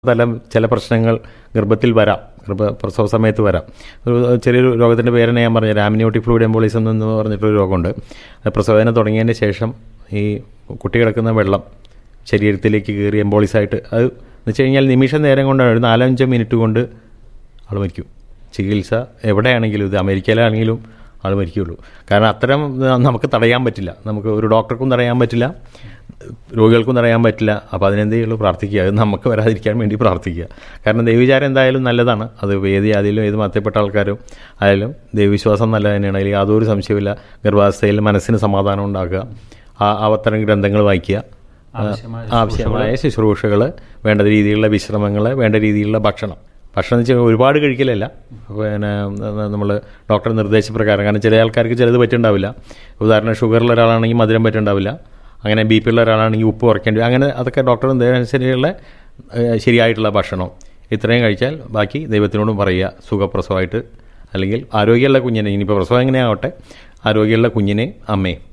തലം ചില പ്രശ്നങ്ങൾ ഗർഭത്തിൽ വരാം ഗർഭ പ്രസവ സമയത്ത് വരാം ഒരു ചെറിയൊരു രോഗത്തിൻ്റെ പേരാണ് ഞാൻ പറഞ്ഞത് രാമിനോട്ടിക് ഫ്ലൂയിഡ് എംബോളിസം എന്ന് പറഞ്ഞിട്ടൊരു രോഗമുണ്ട് അത് പ്രസവവേദന തുടങ്ങിയതിന് ശേഷം ഈ കുട്ടി കിടക്കുന്ന വെള്ളം ശരീരത്തിലേക്ക് കയറി എംബോളിസായിട്ട് അത് എന്ന് വെച്ച് കഴിഞ്ഞാൽ നിമിഷ നേരം കൊണ്ടാണ് ഒരു നാലഞ്ച് മിനിറ്റ് കൊണ്ട് ആൾ മരിക്കും ചികിത്സ എവിടെയാണെങ്കിലും ഇത് അമേരിക്കയിലാണെങ്കിലും ആൾ മരിക്കുകയുള്ളൂ കാരണം അത്തരം നമുക്ക് തടയാൻ പറ്റില്ല നമുക്ക് ഒരു ഡോക്ടർക്കും തടയാൻ പറ്റില്ല രോഗികൾക്കും തടയാൻ പറ്റില്ല അപ്പോൾ അതിനെന്തേ ഉള്ളൂ പ്രാർത്ഥിക്കുക അത് നമുക്ക് വരാതിരിക്കാൻ വേണ്ടി പ്രാർത്ഥിക്കുക കാരണം ദൈവവിചാരം എന്തായാലും നല്ലതാണ് അത് ഏത് ജാതിയിലും ഏത് മതത്തിൽപ്പെട്ട ആൾക്കാരും ആയാലും ദൈവവിശ്വാസം നല്ലത് തന്നെയാണ് അതിൽ യാതൊരു സംശയമില്ല ഗർഭാവസ്ഥയിൽ മനസ്സിന് സമാധാനം ഉണ്ടാക്കുക ആ അവത്തരം ഗ്രന്ഥങ്ങൾ വായിക്കുക ആവശ്യമായ ശുശ്രൂഷകൾ വേണ്ട രീതിയിലുള്ള വിശ്രമങ്ങൾ വേണ്ട രീതിയിലുള്ള ഭക്ഷണം ഭക്ഷണം എന്ന് വെച്ചാൽ ഒരുപാട് കഴിക്കലല്ല പിന്നെ നമ്മൾ ഡോക്ടറുടെ നിർദ്ദേശപ്രകാരം കാരണം ചില ആൾക്കാർക്ക് ചിലത് പറ്റുണ്ടാവില്ല ഉദാഹരണം ഷുഗറുള്ള ഒരാളാണെങ്കിൽ മധുരം പറ്റുണ്ടാവില്ല അങ്ങനെ ബി പി ഉള്ള ഒരാളാണെങ്കിൽ ഉപ്പ് കുറയ്ക്കേണ്ടി വരും അങ്ങനെ അതൊക്കെ ഡോക്ടറുടെ നിർദ്ദേശത്തിനുള്ള ശരിയായിട്ടുള്ള ഭക്ഷണം ഇത്രയും കഴിച്ചാൽ ബാക്കി ദൈവത്തിനോടും പറയുക സുഖപ്രസവമായിട്ട് അല്ലെങ്കിൽ ആരോഗ്യമുള്ള കുഞ്ഞിനെ ഇനിയിപ്പോൾ പ്രസവം എങ്ങനെയാവട്ടെ ആരോഗ്യമുള്ള കുഞ്ഞിനെ അമ്മയും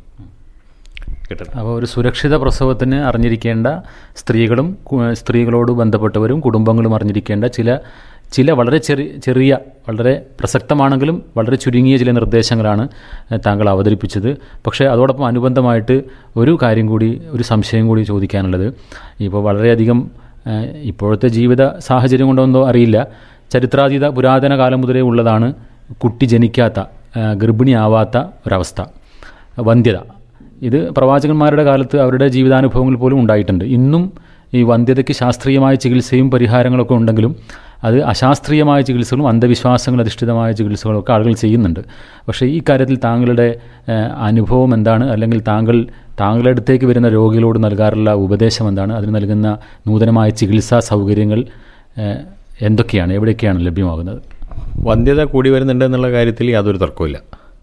കിട്ടണം അപ്പോൾ ഒരു സുരക്ഷിത പ്രസവത്തിന് അറിഞ്ഞിരിക്കേണ്ട സ്ത്രീകളും കു- സ്ത്രീകളോട് ബന്ധപ്പെട്ടവരും കുടുംബങ്ങളും അറിഞ്ഞിരിക്കേണ്ട ചില ചില വളരെ ചെറിയ ചെറിയ വളരെ പ്രസക്തമാണെങ്കിലും വളരെ ചുരുങ്ങിയ ചില നിർദ്ദേശങ്ങളാണ് ഏഹ്, താങ്കൾ അവതരിപ്പിച്ചത് പക്ഷേ അതോടൊപ്പം അനുബന്ധമായിട്ട് ഒരു കാര്യം കൂടി ഒരു സംശയം കൂടി ചോദിക്കാനുള്ളത് ഇപ്പോൾ വളരെയധികം ഏഹ്, ഇപ്പോഴത്തെ ജീവിത സാഹചര്യം കൊണ്ടൊന്നോ അറിയില്ല ചരിത്രാതീത പുരാതന കാലം മുതലേ ഉള്ളതാണ് കുട്ടി ജനിക്കാത്ത ഏഹ്, ഗർഭിണിയാവാത്ത ഒരവസ്ഥ വന്ധ്യത ഇത് പ്രവാചകന്മാരുടെ കാലത്ത് അവരുടെ ജീവിതാനുഭവങ്ങൾ പോലും ഉണ്ടായിട്ടുണ്ട് ഇന്നും ഈ വന്ധ്യതയ്ക്ക് ശാസ്ത്രീയമായ ചികിത്സയും പരിഹാരങ്ങളൊക്കെ ഉണ്ടെങ്കിലും അത് അശാസ്ത്രീയമായ ചികിത്സകളും അന്ധവിശ്വാസങ്ങൾ അധിഷ്ഠിതമായ ചികിത്സകളും ഒക്കെ ആളുകൾ ചെയ്യുന്നുണ്ട് പക്ഷേ ഈ കാര്യത്തിൽ താങ്കളുടെ ഏഹ്, അനുഭവം എന്താണ് അല്ലെങ്കിൽ താങ്കൾ താങ്കളുടെ അടുത്തേക്ക് വരുന്ന രോഗികളോട് നൽകാറുള്ള ഉപദേശം എന്താണ് അതിന് നൽകുന്ന നൂതനമായ ചികിത്സാ സൗകര്യങ്ങൾ ഏഹ്, എന്തൊക്കെയാണ് എവിടെയൊക്കെയാണ് ലഭ്യമാകുന്നത് വന്ധ്യത കൂടി വരുന്നുണ്ട് എന്നുള്ള കാര്യത്തിൽ യാതൊരു തർക്കമില്ല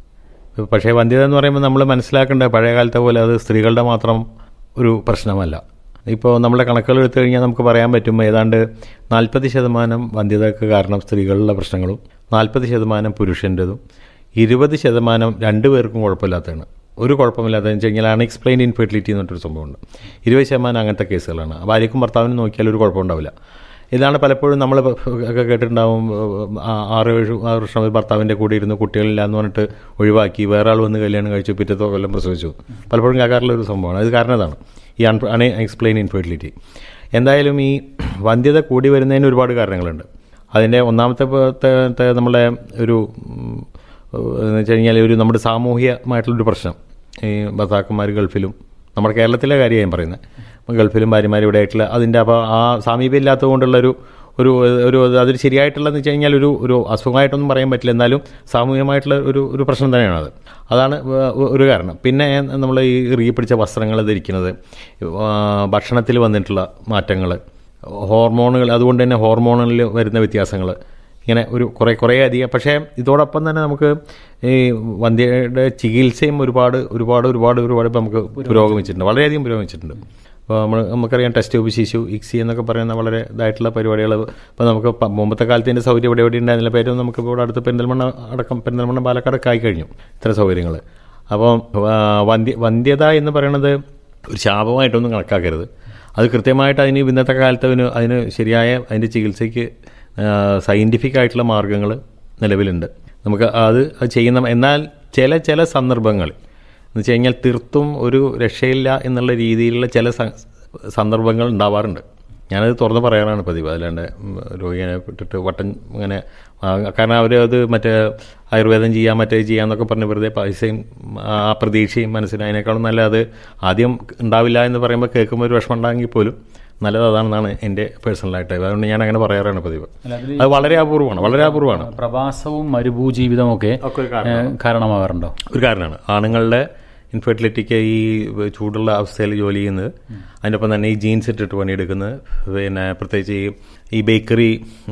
പക്ഷേ വന്ധ്യത എന്ന് പറയുമ്പോൾ നമ്മൾ മനസ്സിലാക്കേണ്ട പഴയ കാലത്തെ പോലെ അത് സ്ത്രീകളുടെ മാത്രം ഒരു പ്രശ്നമല്ല ഇപ്പോൾ നമ്മുടെ കണക്കുകൾ എടുത്തു കഴിഞ്ഞാൽ നമുക്ക് പറയാൻ പറ്റും ഏതാണ്ട് നാൽപ്പത് ശതമാനം വന്ധ്യതയ്ക്ക് കാരണം സ്ത്രീകളുടെ പ്രശ്നങ്ങളും നാൽപ്പത് ശതമാനം പുരുഷൻ്റെതും ഇരുപത് ശതമാനം രണ്ടു പേർക്കും കുഴപ്പമില്ലാത്തതാണ് ഒരു കുഴപ്പമില്ലാത്തതെന്ന് വെച്ച് കഴിഞ്ഞാൽ അൺഎക്സ്പ്ലെയിൻ ഇൻഫെർട്ടിലിറ്റി എന്ന് പറഞ്ഞൊരു സംഭവമുണ്ട് ഇരുപത് ശതമാനം അങ്ങനത്തെ കേസുകളാണ് ഭാര്യയ്ക്കും ഭർത്താവിനും നോക്കിയാൽ ഒരു കുഴപ്പമുണ്ടാവില്ല ഇതാണ് പലപ്പോഴും നമ്മൾ ഒക്കെ കേട്ടിട്ടുണ്ടാവും ആ- ആറ് ഏഴ് ആറ് വർഷം ഒരു ഭർത്താവിൻ്റെ കൂടെ ഇരുന്ന് കുട്ടികളില്ല എന്ന് പറഞ്ഞിട്ട് ഒഴിവാക്കി വേറെ ആൾ വന്ന് കല്യാണം കഴിച്ചു പിറ്റത്തോ കൊല്ലം പ്രസവിച്ചു പലപ്പോഴും കേൾക്കാറുള്ള ഒരു സംഭവമാണ് അത് കാരണം ഇതാണ് ഈ അൺ അൺ എക്സ്പ്ലെയിൻ ഇൻഫെർട്ടിലിറ്റി എന്തായാലും ഈ വന്ധ്യത കൂടി വരുന്നതിന് ഒരുപാട് കാരണങ്ങളുണ്ട് അതിൻ്റെ ഒന്നാമത്തെ പ- ത്തെ നമ്മളെ ഒരു ഉം, എന്ന് വെച്ച് കഴിഞ്ഞാൽ ഒരു നമ്മുടെ സാമൂഹികമായിട്ടുള്ളൊരു പ്രശ്നം ഈ ഭർത്താക്കന്മാർ ഗൾഫിലും നമ്മുടെ കേരളത്തിലെ കാര്യം ഞാൻ പറയുന്നത് ഗൾഫിലും ഭാര്യമാരും ഇവിടെ ആയിട്ടുള്ള അതിൻ്റെ അപ്പോൾ ആ സാമീപ്യം ഇല്ലാത്തത് കൊണ്ടുള്ളൊരു ഒരു ഒരു അതൊരു ശരിയായിട്ടുള്ളതെന്ന് വെച്ച് കഴിഞ്ഞാൽ ഒരു ഒരു അസുഖമായിട്ടൊന്നും പറയാൻ പറ്റില്ല എന്നാലും സാമൂഹികമായിട്ടുള്ള ഒരു ഒരു പ്രശ്നം തന്നെയാണ് അത് അതാണ് വ- ഒരു കാരണം പിന്നെ നമ്മൾ ഈ ഇറുകി പിടിച്ച വസ്ത്രങ്ങൾ ധരിക്കുന്നത് ആ, ഭക്ഷണത്തിൽ വന്നിട്ടുള്ള മാറ്റങ്ങൾ ഹോർമോണുകൾ അതുകൊണ്ട് തന്നെ ഹോർമോണുകളിൽ വരുന്ന വ്യത്യാസങ്ങൾ ഇങ്ങനെ ഒരു കുറേ കുറേ അധികം പക്ഷേ ഇതോടൊപ്പം തന്നെ നമുക്ക് ഈ വന്ധ്യയുടെ ചികിത്സയും ഒരുപാട് ഒരുപാട് ഒരുപാട് ഒരുപാട് ഇപ്പം നമുക്ക് പുരോഗമിച്ചിട്ടുണ്ട് വളരെയധികം പുരോഗമിച്ചിട്ടുണ്ട് അപ്പോൾ നമ്മൾ നമുക്കറിയാം ടെസ്റ്റ് ഓഫ് ശിശു ഇക്സി എന്നൊക്കെ പറയുന്ന വളരെ ഇതായിട്ടുള്ള പരിപാടികൾ ഇപ്പോൾ നമുക്ക് പ- മുമ്പത്തെ കാലത്ത് ഇതിൻ്റെ സൗകര്യം ഇവിടെ എവിടെ ഉണ്ടായിരുന്നില്ല പേരും നമുക്ക് ഇപ്പോൾ ഇവിടെ അടുത്ത് പെരിന്തൽമണ്ണ അടക്കം പെരിന്തൽമണ്ണ പാലക്കാടൊക്കെ ആയി കഴിഞ്ഞു ഇത്തരം സൗകര്യങ്ങൾ അപ്പോൾ വന്ധ്യ വന്ധ്യത എന്ന് പറയുന്നത് ഒരു ശാപമായിട്ടൊന്നും കണക്കാക്കരുത് അത് കൃത്യമായിട്ട് അതിന് ഇന്നത്തെ കാലത്ത് അതിന് അതിന് ശരിയായ അതിൻ്റെ ചികിത്സയ്ക്ക് സയൻറ്റിഫിക് ആയിട്ടുള്ള മാർഗ്ഗങ്ങൾ നിലവിലുണ്ട് നമുക്ക് അത് അത് ചെയ്യുന്ന എന്നാൽ ചില ചില സന്ദർഭങ്ങളിൽ എന്ന് വെച്ച് കഴിഞ്ഞാൽ തീർത്തും ഒരു രക്ഷയില്ല എന്നുള്ള രീതിയിലുള്ള ചില സ- സന്ദർഭങ്ങൾ ഉണ്ടാവാറുണ്ട് ഞാനത് തുറന്ന് പറയാറാണ് പതിവ് അല്ലാണ്ട് ഉം, രോഗിയെ ഇട്ടിട്ട് വട്ടൻ ഇങ്ങനെ ആ, കാരണം അവർ അത് മറ്റേ ആയുർവേദം ചെയ്യാം മറ്റേ ചെയ്യാന്നൊക്കെ പറഞ്ഞ് വെറുതെ പൈസയും ആ പ്രതീക്ഷയും മനസ്സിന് അതിനേക്കാളും നല്ല അത് ആദ്യം ഉണ്ടാവില്ല എന്ന് പറയുമ്പോൾ കേൾക്കുമ്പോൾ ഒരു വിഷമം ഉണ്ടായെങ്കിൽ പോലും നല്ലത് അതാണെന്നാണ് എൻ്റെ പേഴ്സണലായിട്ട് അതുകൊണ്ട് ഞാൻ അങ്ങനെ പറയാറാണ് പതിവ് അത് വളരെ അപൂർവമാണ് വളരെ അപൂർവമാണ് പ്രവാസവും മരുഭൂജീവിതവും ഒക്കെ ഒക്കെ ഒരു ഏഹ്, കാരണമാകാറുണ്ടോ ഒരു കാരണമാണ് ആണുങ്ങളുടെ ഇൻഫെർട്ടിലിറ്റിക്ക് ഈ ചൂടുള്ള അവസ്ഥയിൽ ജോലി ചെയ്യുന്നത് അതിൻ്റെ ഒപ്പം തന്നെ ഈ ജീൻസ് ഇട്ടിട്ട് പണിയെടുക്കുന്നത് പിന്നെ പ്രത്യേകിച്ച് ഈ ഈ ബേക്കറി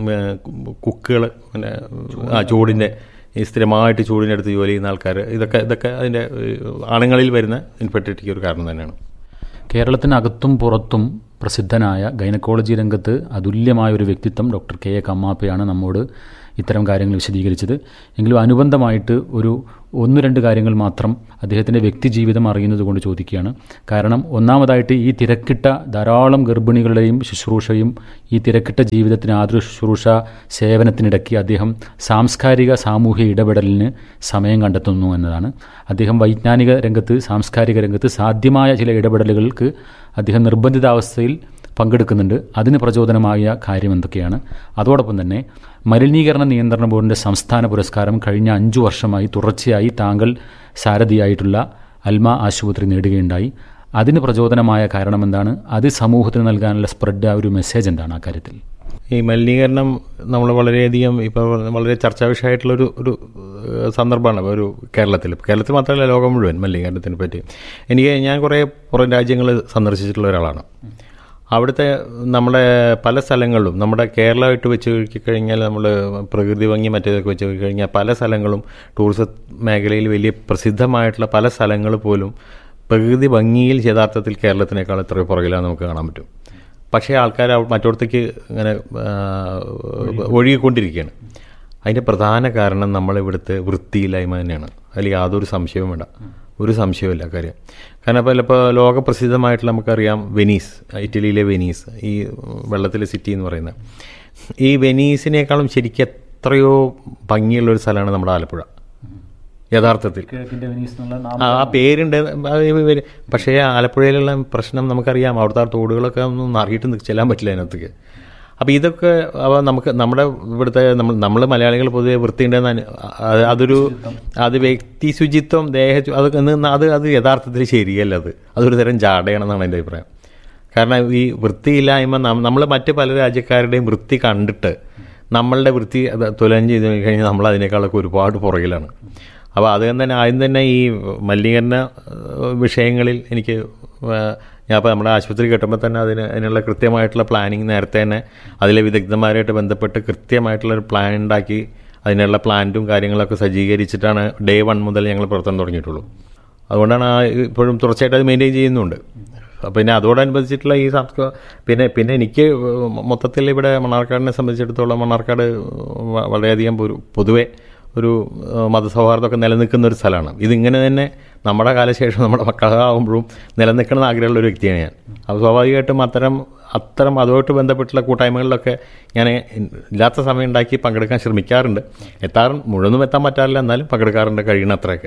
കുക്കുകൾ പിന്നെ ആ ചൂടിൻ്റെ ഈ സ്ഥിരമായിട്ട് ചൂടിൻ്റെ അടുത്ത് ജോലി ചെയ്യുന്ന ആൾക്കാർ ഇതൊക്കെ ഇതൊക്കെ അതിൻ്റെ ഏഹ്, ആണുങ്ങളിൽ വരുന്ന ഇൻഫെർട്ടിലിറ്റിക്ക് ഒരു കാരണം തന്നെയാണ് കേരളത്തിനകത്തും പുറത്തും പ്രസിദ്ധനായ ഗൈനക്കോളജി രംഗത്ത് അതുല്യമായ ഒരു വ്യക്തിത്വം ഡോക്ടർ കെ എ കമ്മാപ്പയാണ് നമ്മോട് ഇത്തരം കാര്യങ്ങൾ വിശദീകരിച്ചത് എങ്കിലും അനുബന്ധമായിട്ട് ഒരു ഒന്ന് രണ്ട് കാര്യങ്ങൾ മാത്രം അദ്ദേഹത്തിൻ്റെ വ്യക്തി ജീവിതം അറിയുന്നത് കൊണ്ട് ചോദിക്കുകയാണ് കാരണം ഒന്നാമതായിട്ട് ഈ തിരക്കിട്ട ധാരാളം ഗർഭിണികളുടെയും ശുശ്രൂഷയും ഈ തിരക്കിട്ട ജീവിതത്തിന് ആതുര ശുശ്രൂഷ സേവനത്തിനിടയ്ക്ക് അദ്ദേഹം സാംസ്കാരിക സാമൂഹ്യ ഇടപെടലിന് സമയം കണ്ടെത്തുന്നു എന്നതാണ് അദ്ദേഹം വൈജ്ഞാനിക രംഗത്ത് സാംസ്കാരിക രംഗത്ത് സാധ്യമായ ചില ഇടപെടലുകൾക്ക് അദ്ദേഹം നിർബന്ധിതാവസ്ഥയിൽ പങ്കെടുക്കുന്നുണ്ട് അതിന് പ്രചോദനമായ കാര്യം എന്തൊക്കെയാണ് അതോടൊപ്പം തന്നെ മലിനീകരണ നിയന്ത്രണ ബോർഡിൻ്റെ സംസ്ഥാന പുരസ്കാരം കഴിഞ്ഞ അഞ്ചു വർഷമായി തുടർച്ചയായി താങ്കൾ സാരഥിയായിട്ടുള്ള അൽമ ആശുപത്രി നേടുകയുണ്ടായി അതിന് പ്രചോദനമായ കാരണം എന്താണ് അത് സമൂഹത്തിന് നൽകാനുള്ള സ്പ്രെഡ് ആ ഒരു മെസ്സേജ് എന്താണ് ആ കാര്യത്തിൽ ഈ മലിനീകരണം നമ്മൾ വളരെയധികം ഇപ്പോൾ വളരെ ചർച്ചാ വിഷയമായിട്ടുള്ളൊരു ഒരു ഏഹ്, സന്ദർഭമാണ് ഒരു കേരളത്തിൽ കേരളത്തിൽ മാത്രമല്ല ലോകം മുഴുവൻ മലിനീകരണത്തിനെ പറ്റി എനിക്ക് ഞാൻ കുറേ പുറം രാജ്യങ്ങൾ സന്ദർശിച്ചിട്ടുള്ള ഒരാളാണ് അവിടുത്തെ നമ്മുടെ പല സ്ഥലങ്ങളിലും നമ്മുടെ കേരളമായിട്ട് വെച്ച് കഴിഞ്ഞാൽ നമ്മൾ പ്രകൃതി ഭംഗി മറ്റേതൊക്കെ വെച്ച് കഴിഞ്ഞാൽ പല സ്ഥലങ്ങളും ടൂറിസം മേഖലയിൽ വലിയ പ്രസിദ്ധമായിട്ടുള്ള പല സ്ഥലങ്ങൾ പോലും പ്രകൃതി ഭംഗിയിൽ യഥാർത്ഥത്തിൽ കേരളത്തിനേക്കാൾ എത്രയോ പുറകിലാണ് നമുക്ക് കാണാൻ പറ്റും പക്ഷേ ആൾക്കാർ അവ- മറ്റോടത്തേക്ക് ഇങ്ങനെ ആ, ഒഴുകിക്കൊണ്ടിരിക്കുകയാണ് അതിൻ്റെ പ്രധാന കാരണം നമ്മളിവിടുത്തെ വൃത്തിയില്ലായ്മ തന്നെയാണ് അതിൽ യാതൊരു സംശയവും വേണ്ട ഒരു സംശയവുമില്ല കാര്യം കാരണം ഇപ്പോൾ ഇപ്പോൾ ലോകപ്രസിദ്ധമായിട്ടുള്ള നമുക്കറിയാം വെനീസ് ഇറ്റലിയിലെ വെനീസ് ഈ വെള്ളത്തിലെ സിറ്റി എന്ന് പറയുന്നത് ഈ വെനീസിനേക്കാളും ശരിക്കും എത്രയോ ഭംഗിയുള്ളൊരു സ്ഥലമാണ് നമ്മുടെ ആലപ്പുഴ യഥാർത്ഥത്തിൽ കിഴക്കിൻ്റെ വെനീസ് എന്നുള്ള ആ ആ പേരുണ്ട് അത് ഇവര് പക്ഷേ ആലപ്പുഴയിലുള്ള പ്രശ്നം നമുക്കറിയാം അവിടുത്തെ ആ തോടുകളൊക്കെ ഒന്നും അറിയിട്ട് നി- ചെല്ലാൻ പറ്റില്ല അതിനകത്തേക്ക് അപ്പോൾ ഇതൊക്കെ അവ നമുക്ക് നമ്മുടെ ഇവിടുത്തെ നമ്മൾ നമ്മൾ മലയാളികൾ പൊതുവെ വൃത്തിയുണ്ടെന്ന് അനു- അത് അതൊരു അത് വ്യക്തി ശുചിത്വം ദേഹ ശു- അതൊക്കെ നിന്ന് അത് അത് യഥാർത്ഥത്തിൽ ശരിയല്ല അത് അതൊരു തരം ജാടയാണെന്നാണ് എൻ്റെ അഭിപ്രായം കാരണം ഈ വൃത്തിയില്ലായ്മ നമ്മൾ മറ്റ് പല രാജ്യക്കാരുടെയും വൃത്തി കണ്ടിട്ട് നമ്മളുടെ വൃത്തി അത് തുലനം ചെയ്ത് കഴിഞ്ഞാൽ നമ്മൾ അതിനേക്കാളൊക്കെ ഒരുപാട് പുറകിലാണ് അപ്പോൾ അത് തന്നെ ആദ്യം തന്നെ ഈ മലിനീകരണ ഏഹ്, വിഷയങ്ങളിൽ എനിക്ക് ഏഹ്, ഞാൻ ഇപ്പോൾ നമ്മുടെ ആശുപത്രി കെട്ടുമ്പോൾ തന്നെ അതിന് അതിനുള്ള കൃത്യമായിട്ടുള്ള പ്ലാനിങ് നേരത്തെ തന്നെ അതിലെ വിദഗ്ധന്മാരായിട്ട് ബന്ധപ്പെട്ട് കൃത്യമായിട്ടുള്ള ഒരു പ്ലാൻ ഉണ്ടാക്കി അതിനുള്ള പ്ലാന്റും കാര്യങ്ങളൊക്കെ സജ്ജീകരിച്ചിട്ടാണ് ഡേ വൺ മുതൽ ഞങ്ങൾ പ്രവർത്തനം തുടങ്ങിയിട്ടുള്ളൂ അതുകൊണ്ടാണ് ആ ഇപ്പോഴും തുടർച്ചയായിട്ട് അത് മെയിൻറ്റെയിൻ ചെയ്യുന്നുണ്ട് അപ്പോൾ പിന്നെ അതോടനുബന്ധിച്ചിട്ടുള്ള ഈ സംസ്കാര പിന്നെ പിന്നെ എനിക്ക് മൊത്തത്തിൽ ഇവിടെ മണ്ണാർക്കാടിനെ സംബന്ധിച്ചിടത്തോളം മണ്ണാർക്കാട് വ- വളരെയധികം ഒരു പൊതുവെ ഒരു ഏഹ്, മതസൗഹാർദ്ദമൊക്കെ നിലനിൽക്കുന്ന ഒരു സ്ഥലമാണ് ഇതിങ്ങനെ തന്നെ നമ്മുടെ കാലശേഷം നമ്മുടെ മക്കളാകുമ്പോഴും നിലനിൽക്കണമെന്ന് ആഗ്രഹമുള്ള ഒരു വ്യക്തിയാണ് ഞാൻ അപ്പോൾ സ്വാഭാവികമായിട്ടും അത്തരം അത്തരം അതുമായിട്ട് ബന്ധപ്പെട്ടുള്ള കൂട്ടായ്മകളിലൊക്കെ ഞാൻ ഇല്ലാത്ത സമയം ഉണ്ടാക്കി പങ്കെടുക്കാൻ ശ്രമിക്കാറുണ്ട് എത്താറും മുഴുവനും എത്താൻ പറ്റാറില്ല എന്നാലും പങ്കെടുക്കാറുണ്ട് കഴിയണ അത്രയൊക്കെ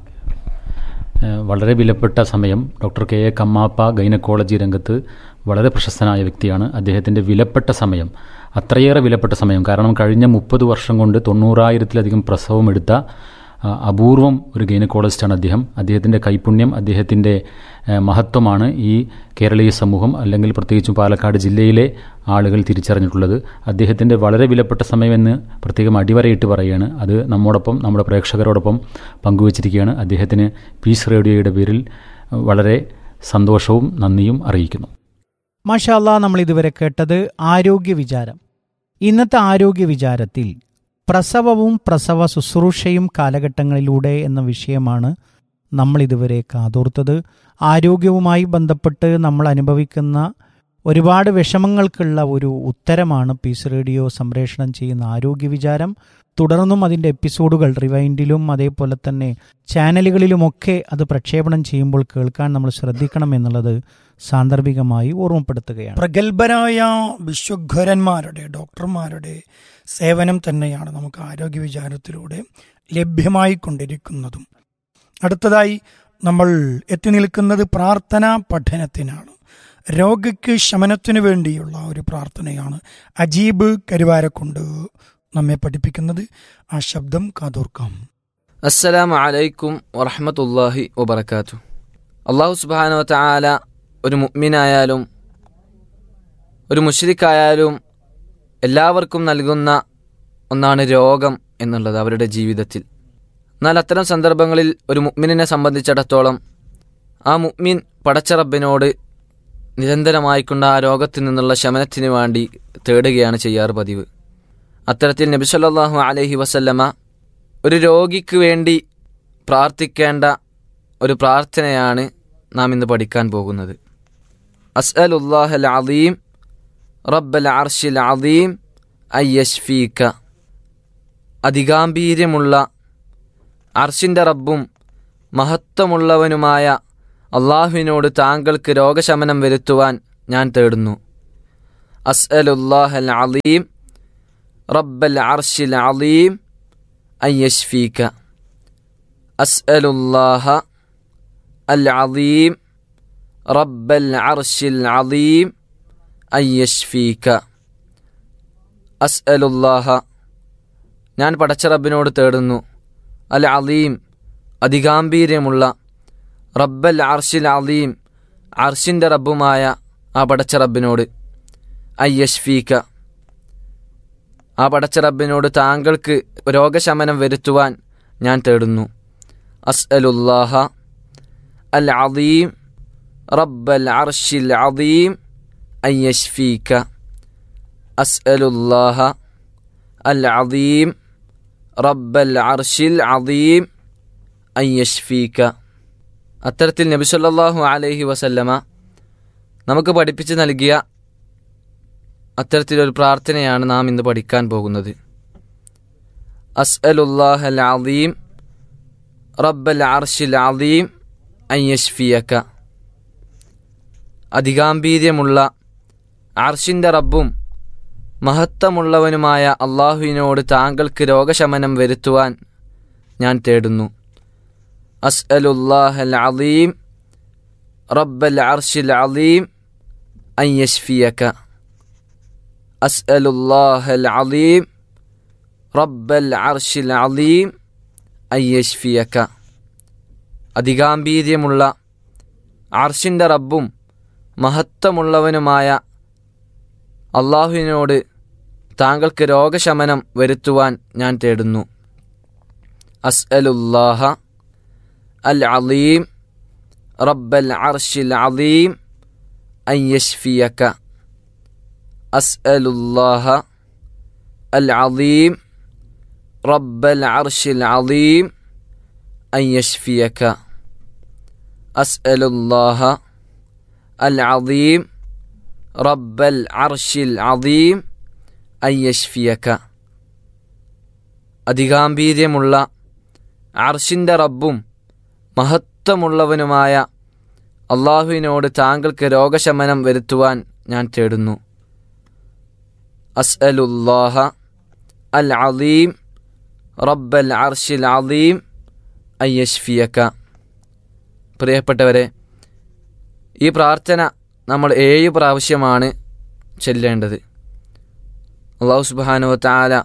ഏഹ് വളരെ വിലപ്പെട്ട സമയം doctor K A Kammappa gynaecology രംഗത്ത് വളരെ പ്രശസ്തനായ വ്യക്തിയാണ് അദ്ദേഹത്തിൻ്റെ വിലപ്പെട്ട സമയം അത്രയേറെ വിലപ്പെട്ട സമയം കാരണം കഴിഞ്ഞ മുപ്പത് വർഷം കൊണ്ട് തൊണ്ണൂറായിരത്തിലധികം പ്രസവം എടുത്ത ആ, അപൂർവം ഒരു ഗൈനക്കോളജിസ്റ്റാണ് അദ്ദേഹം അദ്ദേഹത്തിൻ്റെ കൈപുണ്യം അദ്ദേഹത്തിൻ്റെ ഏഹ്, മഹത്വമാണ് ഈ കേരളീയ സമൂഹം അല്ലെങ്കിൽ പ്രത്യേകിച്ചും പാലക്കാട് ജില്ലയിലെ ആളുകൾ തിരിച്ചറിഞ്ഞിട്ടുള്ളത് അദ്ദേഹത്തിൻ്റെ വളരെ വിലപ്പെട്ട സമയമെന്ന് പ്രത്യേകം അടിവരയിട്ട് പറയുകയാണ് അത് നമ്മോടൊപ്പം നമ്മുടെ പ്രേക്ഷകരോടൊപ്പം പങ്കുവച്ചിരിക്കുകയാണ് അദ്ദേഹത്തിന് പീസ് റേഡിയോയുടെ പേരിൽ വളരെ സന്തോഷവും നന്ദിയും അറിയിക്കുന്നു മാഷാല്ല നമ്മൾ ഇതുവരെ കേട്ടത് ആരോഗ്യ വിചാരം ഇന്നത്തെ ആരോഗ്യ വിചാരത്തിൽ പ്രസവവും പ്രസവ ശുശ്രൂഷയും കാലഘട്ടങ്ങളിലൂടെ എന്ന വിഷയമാണ് നമ്മൾ ഇതുവരെ കാതോർത്തത് ആരോഗ്യവുമായി ബന്ധപ്പെട്ട് നമ്മൾ അനുഭവിക്കുന്ന ഒരുപാട് വിഷമങ്ങൾക്കുള്ള ഒരു ഉത്തരമാണ് പീസ് റേഡിയോ സംപ്രേഷണം ചെയ്യുന്ന ആരോഗ്യ വിചാരം തുടർന്നും അതിൻ്റെ എപ്പിസോഡുകൾ റിവൈൻഡിലും അതേപോലെ തന്നെ ചാനലുകളിലുമൊക്കെ അത് പ്രക്ഷേപണം ചെയ്യുമ്പോൾ കേൾക്കാൻ നമ്മൾ ശ്രദ്ധിക്കണം എന്നുള്ളത് സാന്ദർഭികമായി ഓർമ്മപ്പെടുത്തുകയാണ് പ്രഗത്ഭരായ വിശ്വഘരന്മാരുടെ ഡോക്ടർമാരുടെ സേവനം തന്നെയാണ് നമുക്ക് ആരോഗ്യ വിചാരത്തിലൂടെ ലഭ്യമായി കൊണ്ടിരിക്കുന്നതും അടുത്തതായി നമ്മൾ എത്തി നിൽക്കുന്നത് പ്രാർത്ഥനാ പഠനത്തിനാണ് രോഗയ്ക്ക് ശമനത്തിനു വേണ്ടിയുള്ള ഒരു പ്രാർത്ഥനയാണ് അജീബ് കരുവാരക്കൊണ്ട് നമ്മെ പഠിപ്പിക്കുന്നത് ആ ശബ്ദം കാതോർക്കാം അസ്സലാമു അലൈക്കും വറഹമത്തല്ലാഹി വബർക്കാത്തു അള്ളാഹു സുബാന വതആല ഒരു മുഅ്മിനായാലും ഒരു മുഷ്രിക്കായാലും എല്ലാവർക്കും നൽകുന്ന ഒന്നാണ് രോഗം എന്നുള്ളത് അവരുടെ ജീവിതത്തിൽ എന്നാൽ അത്തരം സന്ദർഭങ്ങളിൽ ഒരു മുഅ്മിനിനെ സംബന്ധിച്ചിടത്തോളം ആ മുഅ്മിൻ പടച്ചറബിനോട് നിരന്തരമായിക്കൊണ്ട് ആ രോഗത്തിൽ നിന്നുള്ള ശമനത്തിന് വേണ്ടി തേടുകയാണ് ചെയ്യാറ് പതിവ് അത്തരത്തിൽ നബി സല്ലല്ലാഹു അലൈഹി വസല്ലമ ഒരു രോഗിക്ക് വേണ്ടി പ്രാർത്ഥിക്കേണ്ട ഒരു പ്രാർത്ഥനയാണ് നാം ഇന്ന് പഠിക്കാൻ പോകുന്നത് അസ്അലുല്ലാഹൽ അലീം റബ്ബൽ അർഷിൽ അലീം അയ്യഷ്ഫീക അധികാംബീര്യമുള്ള അർഷിൻ്റെ റബ്ബും മഹത്വമുള്ളവനുമായ അള്ളാഹുവിനോട് താങ്കൾക്ക് രോഗശമനം വരുത്തുവാൻ ഞാൻ തേടുന്നു അസ്അലുല്ലാഹൽ അലീം റബ്ബൽ അർഷിൽ അലീം അയ്യഷ്ഫീക അസ്അലുല്ലാഹ അൽ അലീം റബ്ബൽ അർഷിൽ അലീം അയ്യഷ്ഫീക അസ്അലുല്ലാഹ ഞാൻ പടച്ച റബ്ബിനോട് തേടുന്നു അൽ അലീം അധികാംബീര്യമുള്ള റബ്ബൽ അർഷിൽ അലീം അർഷിൻ്റെ റബ്ബുമായ ആ പടച്ച റബ്ബിനോട് അയ്യഷ്ഫീക ആ പടച്ച റബ്ബിനോട് താങ്കൾക്ക് രോഗശമനം വരുത്തുവാൻ ഞാൻ തേടുന്നു അസ്അലുല്ലാഹ അൽ അലീം റബ്ബൽ അർഷിൽ അലീം അയ്യഷ്ഫീക അസ്അലുല്ലാഹ അൽ അലീം റബ്ബൽ അർഷിൽ അലീം അയ്യഷ്ഫീക അത്തരത്തിൽ നബി സല്ലല്ലാഹു അലൈഹി വസല്ലമ നമുക്ക് പഠിപ്പിച്ച് നൽകിയ അത്തരത്തിലൊരു പ്രാർത്ഥനയാണ് നാം ഇന്ന് പഠിക്കാൻ പോകുന്നത് അസ്അലുല്ലാഹ അൽ അലീം റബ്ബൽ അർഷിൽ അലീം അയ്യഷ്ഫിയക അധികാംബീര്യമുള്ള അർഷിൻ്റെ റബ്ബും മഹത്വമുള്ളവനുമായ അള്ളാഹുവിനോട് താങ്കൾക്ക് രോഗശമനം വരുത്തുവാൻ ഞാൻ തേടുന്നു അസ്അലുല്ലാഹ അൽ അലീം റബ്ബൽ അർഷിൽ അലീം അയ്യഷ്ഫിയക അസ്അലുല്ലാഹ അൽ അലീം റബ്ബൽ അർഷിൽ അലീം അയ്യഷ്ഫിയക അധികാംബീര്യമുള്ള അർഷിൻ്റെ റബ്ബും മഹത്വമുള്ളവനുമായ അള്ളാഹുവിനോട് താങ്കൾക്ക് രോഗശമനം വരുത്തുവാൻ ഞാൻ തേടുന്നു അസ്അലുല്ലാഹ അൽ അലീം റബ്ബൽ അർഷിൽ അലീം അയ്യഷ്ഫിയക അസ്അലുല്ലാഹ അൽ അലീം റബ്ബൽ അർഷിൽ അലീം അയ്യഷ്ഫിയക അസ്അലുല്ലാഹ അൽ അലീം റബ്ബൽ അർഷിൽ അലീം അയ്യഷ്ഫിയക അധികാംബീര്യമുള്ള അർഷിൻ്റെ റബ്ബും മഹത്വമുള്ളവനുമായ അള്ളാഹുവിനോട് താങ്കൾക്ക് രോഗശമനം വരുത്തുവാൻ ഞാൻ തേടുന്നു അസ്അലുല്ലാഹ അൽ അലീം റബ്ബൽ അർഷിൽ അലീം അയ്യഷ്ഫിയക പ്രിയപ്പെട്ടവരെ ഈ പ്രാർത്ഥന നമ്മൾ ഏഴ് പ്രാവശ്യമാണ് ചെല്ലേണ്ടത് അള്ളാഹു സുബാനു താല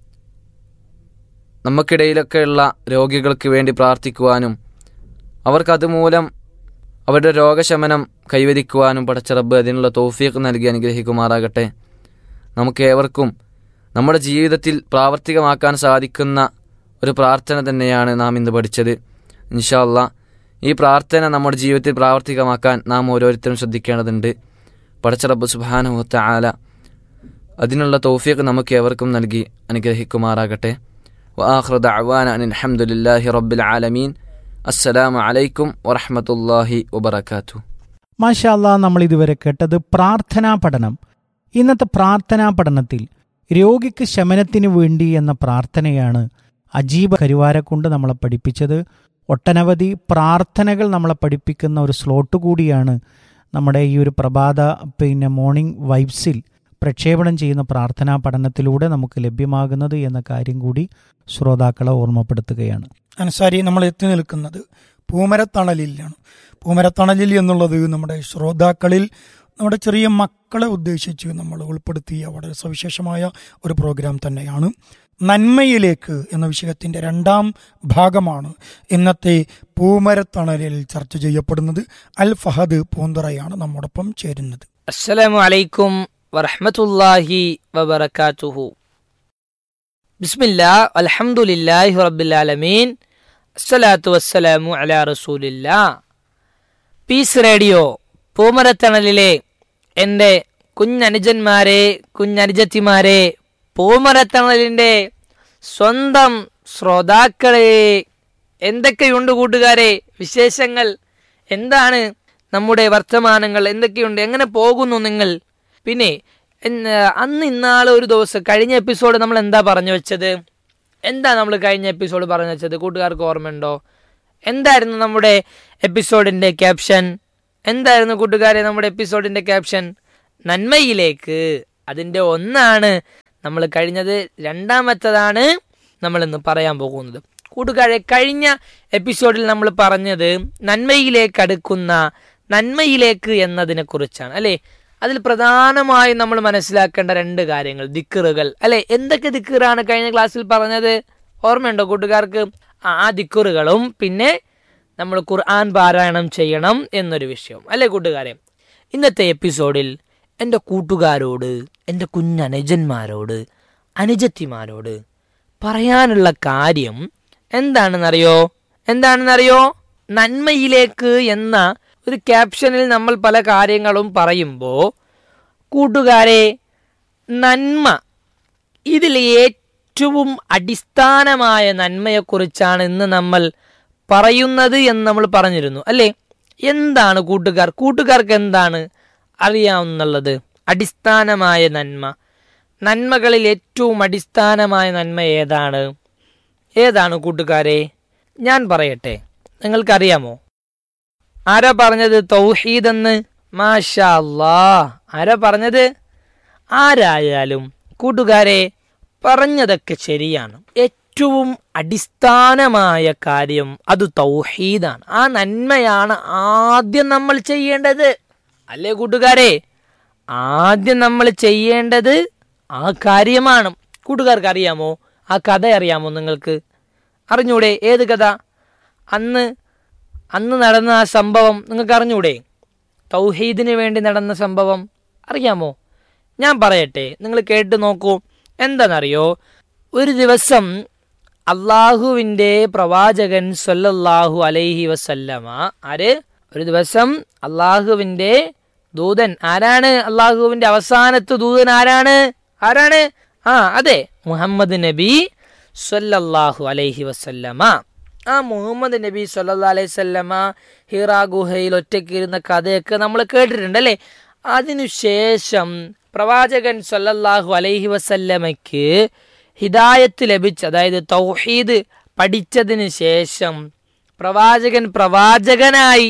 നമുക്കിടയിലൊക്കെയുള്ള രോഗികൾക്ക് വേണ്ടി പ്രാർത്ഥിക്കുവാനും അവർക്ക് അതുമൂലം അവരുടെ രോഗശമനം കൈവരിക്കുവാനും പടച്ച റബ്ബ് അതിനുള്ള തോഫീക്ക് നൽകി അനുഗ്രഹിക്കുമാറാകട്ടെ നമുക്ക് ഏവർക്കും നമ്മുടെ ജീവിതത്തിൽ പ്രാവർത്തികമാക്കാൻ സാധിക്കുന്ന ഒരു പ്രാർത്ഥന തന്നെയാണ് നാം ഇന്ന് പഠിച്ചത് ഇൻഷാല്ല ഈ പ്രാർത്ഥന നമ്മുടെ ജീവിതത്തിൽ പ്രാവർത്തികമാക്കാൻ നാം ഓരോരുത്തരും ശ്രദ്ധിക്കേണ്ടതുണ്ട് പടച്ച റബ്ബ് സുബാനുഹത്ത ആല അതിനുള്ള തൗഫീഖ് നമുക്ക് ഏവർക്കും നൽകി അനുഗ്രഹിക്കുമാറാകട്ടെ വആഖിറു ദഅവാന അനിൽ ഹംദുലില്ലാഹി റബ്ബിൽ ആലമീൻ അസ്സലാമു അലൈക്കും വറഹ്മത്തുള്ളാഹി വബറകാതുഹു മാഷാല്ല നമ്മൾ ഇതുവരെ കേട്ടത് പ്രാർത്ഥനാ പഠനം ഇന്നത്തെ പ്രാർത്ഥനാ പഠനത്തിൽ രോഗിക്ക് ശമനത്തിന് വേണ്ടി എന്ന പ്രാർത്ഥനയാണ് അജീബ കരുവാരക്കൊണ്ട് നമ്മളെ പഠിപ്പിച്ചത് ഒട്ടനവധി പ്രാർത്ഥനകൾ നമ്മളെ പഠിപ്പിക്കുന്ന ഒരു സ്ലോട്ട് കൂടിയാണ് നമ്മുടെ ഈ ഒരു പ്രഭാത പിന്നെ മോർണിംഗ് വൈബ്സിൽ പ്രക്ഷേപണം ചെയ്യുന്ന പ്രാർത്ഥനാ പഠനത്തിലൂടെ നമുക്ക് ലഭ്യമാകുന്നത് എന്ന കാര്യം കൂടി ശ്രോതാക്കളെ ഓർമ്മപ്പെടുത്തുകയാണ് അൻസാരി നമ്മൾ എത്തി നിൽക്കുന്നത് പൂമരത്തണലിലാണ് പൂമരത്തണലിൽ എന്നുള്ളത് നമ്മുടെ ശ്രോതാക്കളിൽ നമ്മുടെ ചെറിയ മക്കളെ ഉദ്ദേശിച്ച് നമ്മൾ ഉൾപ്പെടുത്തിയ വളരെ സവിശേഷമായ ഒരു പ്രോഗ്രാം തന്നെയാണ് നന്മയിലേക്ക് എന്ന വിഷയത്തിന്റെ രണ്ടാം ഭാഗമാണ് ഇന്നത്തെ പൂമരത്തണലിൽ ചർച്ച ചെയ്യപ്പെടുന്നത് അൽ ഫഹദ് പൂന്തറയാണ് നമ്മോടൊപ്പം ചേരുന്നത് അസ്സലാമു അലൈക്കും വറഹ്മത്തുള്ളാഹി വബറകാതുഹു ബിസ്മില്ലാ അൽഹംദുലില്ലാഹി റബ്ബിൽ ആലമീൻ അസ്സലാത്തു വസ്സലാമു അലാ റസൂലില്ലാ പീസ് റേഡിയോ പൂമരത്തണലിലെ എൻ്റെ കുഞ്ഞനുജന്മാരെ കുഞ്ഞനുജത്തിമാരെ പൂമരത്തണലിൻ്റെ സ്വന്തം ശ്രോതാക്കളെ എന്തൊക്കെയുണ്ട് കൂട്ടുകാരെ വിശേഷങ്ങൾ എന്താണ് നമ്മുടെ വർത്തമാനങ്ങൾ എന്തൊക്കെയുണ്ട് എങ്ങനെ പോകുന്നു നിങ്ങൾ പിന്നെ എന്ന് അന്ന് ഇന്നാളെ ഒരു ദിവസം കഴിഞ്ഞ എപ്പിസോഡ് നമ്മൾ എന്താ പറഞ്ഞു വെച്ചത് എന്താ നമ്മൾ കഴിഞ്ഞ എപ്പിസോഡ് പറഞ്ഞു വെച്ചത് കൂട്ടുകാർക്ക് ഓർമ്മയുണ്ടോ എന്തായിരുന്നു നമ്മുടെ എപ്പിസോഡിന്റെ ക്യാപ്ഷൻ എന്തായിരുന്നു കൂട്ടുകാരെ നമ്മുടെ എപ്പിസോഡിന്റെ ക്യാപ്ഷൻ നന്മയിലേക്ക് അതിന്റെ ഒന്നാണ് നമ്മൾ കഴിഞ്ഞത് രണ്ടാമത്തതാണ് നമ്മൾ ഇന്ന് പറയാൻ പോകുന്നത് കൂട്ടുകാരെ കഴിഞ്ഞ എപ്പിസോഡിൽ നമ്മൾ പറഞ്ഞത് നന്മയിലേക്ക് അടുക്കുന്ന നന്മയിലേക്ക് എന്നതിനെ കുറിച്ചാണ് അല്ലെ അതിൽ പ്രധാനമായും നമ്മൾ മനസ്സിലാക്കേണ്ട രണ്ട് കാര്യങ്ങൾ ദിക്കറുകൾ അല്ലെ എന്തൊക്കെ ദിക്കറാണ് കഴിഞ്ഞ ക്ലാസ്സിൽ പറഞ്ഞത് ഓർമ്മയുണ്ടോ കൂട്ടുകാർക്ക് ആ ആ ദിക്കറുകളും പിന്നെ നമ്മൾ ഖുർആൻ പാരായണം ചെയ്യണം എന്നൊരു വിഷയം അല്ലേ കൂട്ടുകാരെ ഇന്നത്തെ എപ്പിസോഡിൽ എൻ്റെ കൂട്ടുകാരോട് എൻ്റെ കുഞ്ഞനുജന്മാരോട് അനുജത്തിമാരോട് പറയാനുള്ള കാര്യം എന്താണെന്നറിയോ എന്താണെന്നറിയോ നന്മയിലേക്ക് എന്ന ഒരു ക്യാപ്ഷനിൽ നമ്മൾ പല കാര്യങ്ങളും പറയുമ്പോൾ കൂട്ടുകാരെ നന്മ ഇതിൽ ഏറ്റവും അടിസ്ഥാനമായ നന്മയെക്കുറിച്ചാണ് ഇന്ന് നമ്മൾ പറയുന്നത് എന്ന് നമ്മൾ പറഞ്ഞിരുന്നു അല്ലേ എന്താണ് കൂട്ടുകാർ കൂട്ടുകാർക്ക് എന്താണ് അറിയാവുന്നുള്ളത് അടിസ്ഥാനമായ നന്മ നന്മകളിൽ ഏറ്റവും അടിസ്ഥാനമായ നന്മ ഏതാണ് ഏതാണ് കൂട്ടുകാരെ ഞാൻ പറയട്ടെ നിങ്ങൾക്കറിയാമോ ആരാ പറഞ്ഞത് തൗഹീദ് എന്ന് മാഷാ അല്ലാ ആരാ പറഞ്ഞത് ആരായാലും കൂട്ടുകാരെ പറഞ്ഞതൊക്കെ ശരിയാണ് ഏറ്റവും അടിസ്ഥാനമായ കാര്യം അത് തൗഹീദാണ് ആ നന്മയാണ് ആദ്യം നമ്മൾ ചെയ്യേണ്ടത് അല്ലേ കൂട്ടുകാരെ ആദ്യം നമ്മൾ ചെയ്യേണ്ടത് ആ കാര്യമാണ് കൂട്ടുകാർക്ക് അറിയാമോ ആ കഥ അറിയാമോ നിങ്ങൾക്ക് അറിഞ്ഞൂടെ ഏത് കഥ അന്ന് അന്ന് നടന്ന ആ സംഭവം നിങ്ങൾക്ക് അറിഞ്ഞൂടെ തൗഹീദിന് വേണ്ടി നടന്ന സംഭവം അറിയാമോ ഞാൻ പറയട്ടെ നിങ്ങൾ കേട്ട് നോക്കൂ എന്താണെന്നറിയോ ഒരു ദിവസം അള്ളാഹുവിൻ്റെ പ്രവാചകൻ സല്ലല്ലാഹു അലൈഹി വസല്ലമ ആര് ഒരു ദിവസം അള്ളാഹുവിൻ്റെ ദൂതൻ ആരാണ് അള്ളാഹുവിൻ്റെ അവസാനത്തെ ദൂതൻ ആരാണ് ആരാണ് ആ അതെ മുഹമ്മദ് നബി സല്ലല്ലാഹു അലൈഹി വസല്ലമ ആ മുഹമ്മദ് നബി സല്ലല്ലാഹു അലൈഹി വസല്ലമ ഹിറാ ഗുഹയിൽ ഒറ്റയ്ക്ക് ഇരുന്ന കഥയൊക്കെ നമ്മൾ കേട്ടിട്ടുണ്ട് അല്ലേ അതിനുശേഷം പ്രവാചകൻ സല്ലല്ലാഹു അലൈഹി വസല്ലമയ്ക്ക് ഹിദായത്ത് ലഭിച്ച അതായത് തൗഹീദ് പഠിച്ചതിന് ശേഷം പ്രവാചകൻ പ്രവാചകനായി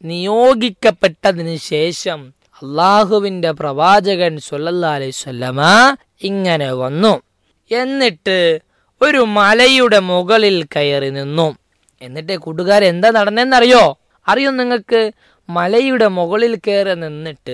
നിയോഗിക്കപ്പെട്ടതിന് ശേഷം അള്ളാഹുവിന്റെ പ്രവാചകൻ സല്ലല്ലാഹു അലൈഹി വസല്ലമ ഇങ്ങനെ വന്നു എന്നിട്ട് ഒരു മലയുടെ മുകളിൽ കയറി നിന്നു എന്നിട്ട് കൂട്ടുകാർ എന്താ നടന്നെന്നറിയോ അറിയോ നിങ്ങൾക്ക് മലയുടെ മുകളിൽ കയറി നിന്നിട്ട്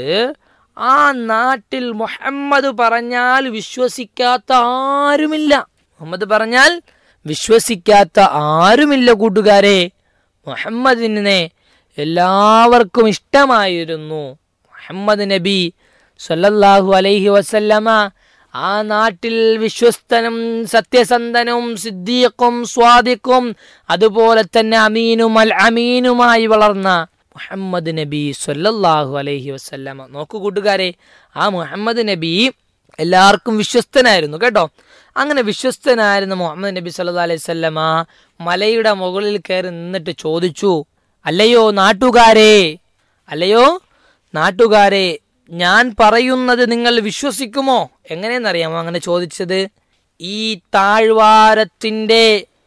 ആ നാട്ടിൽ മുഹമ്മദ് പറഞ്ഞാൽ വിശ്വസിക്കാത്ത ആരുമില്ല മുഹമ്മദ് പറഞ്ഞാൽ വിശ്വസിക്കാത്ത ആരുമില്ല കൂട്ടുകാരെ മുഹമ്മദിനെ എല്ലാവർക്കും ഇഷ്ടമായിരുന്നു മുഹമ്മദ് നബി സല്ലല്ലാഹു അലൈഹി വസല്ലമ ആ നാട്ടിൽ വിശ്വസ്തനും സത്യസന്ധനും സിദ്ദീഖും സ്വാദിഖും അതുപോലെ തന്നെ അമീനും അൽ അമീനുമായി വളർന്ന മുഹമ്മദ് നബി സല്ലല്ലാഹു അലൈഹി വസല്ലമ നോക്കൂ കൂട്ടുകാരെ ആ മുഹമ്മദ് നബി എല്ലാവർക്കും വിശ്വസ്തനായിരുന്നു കേട്ടോ അങ്ങനെ വിശ്വസ്തനായിരുന്ന മുഹമ്മദ് നബി സല്ലല്ലാഹു അലൈഹി വസല്ലമ മലയുടെ മുകളിൽ കയറി നിന്നിട്ട് ചോദിച്ചു അല്ലയോ നാട്ടുകാരെ അല്ലയോ നാട്ടുകാരെ ഞാൻ പറയുന്നത് നിങ്ങൾ വിശ്വസിക്കുമോ എങ്ങനെയെന്നറിയാമോ അങ്ങനെ ചോദിച്ചത് ഈ താഴ്വാരത്തിൻ്റെ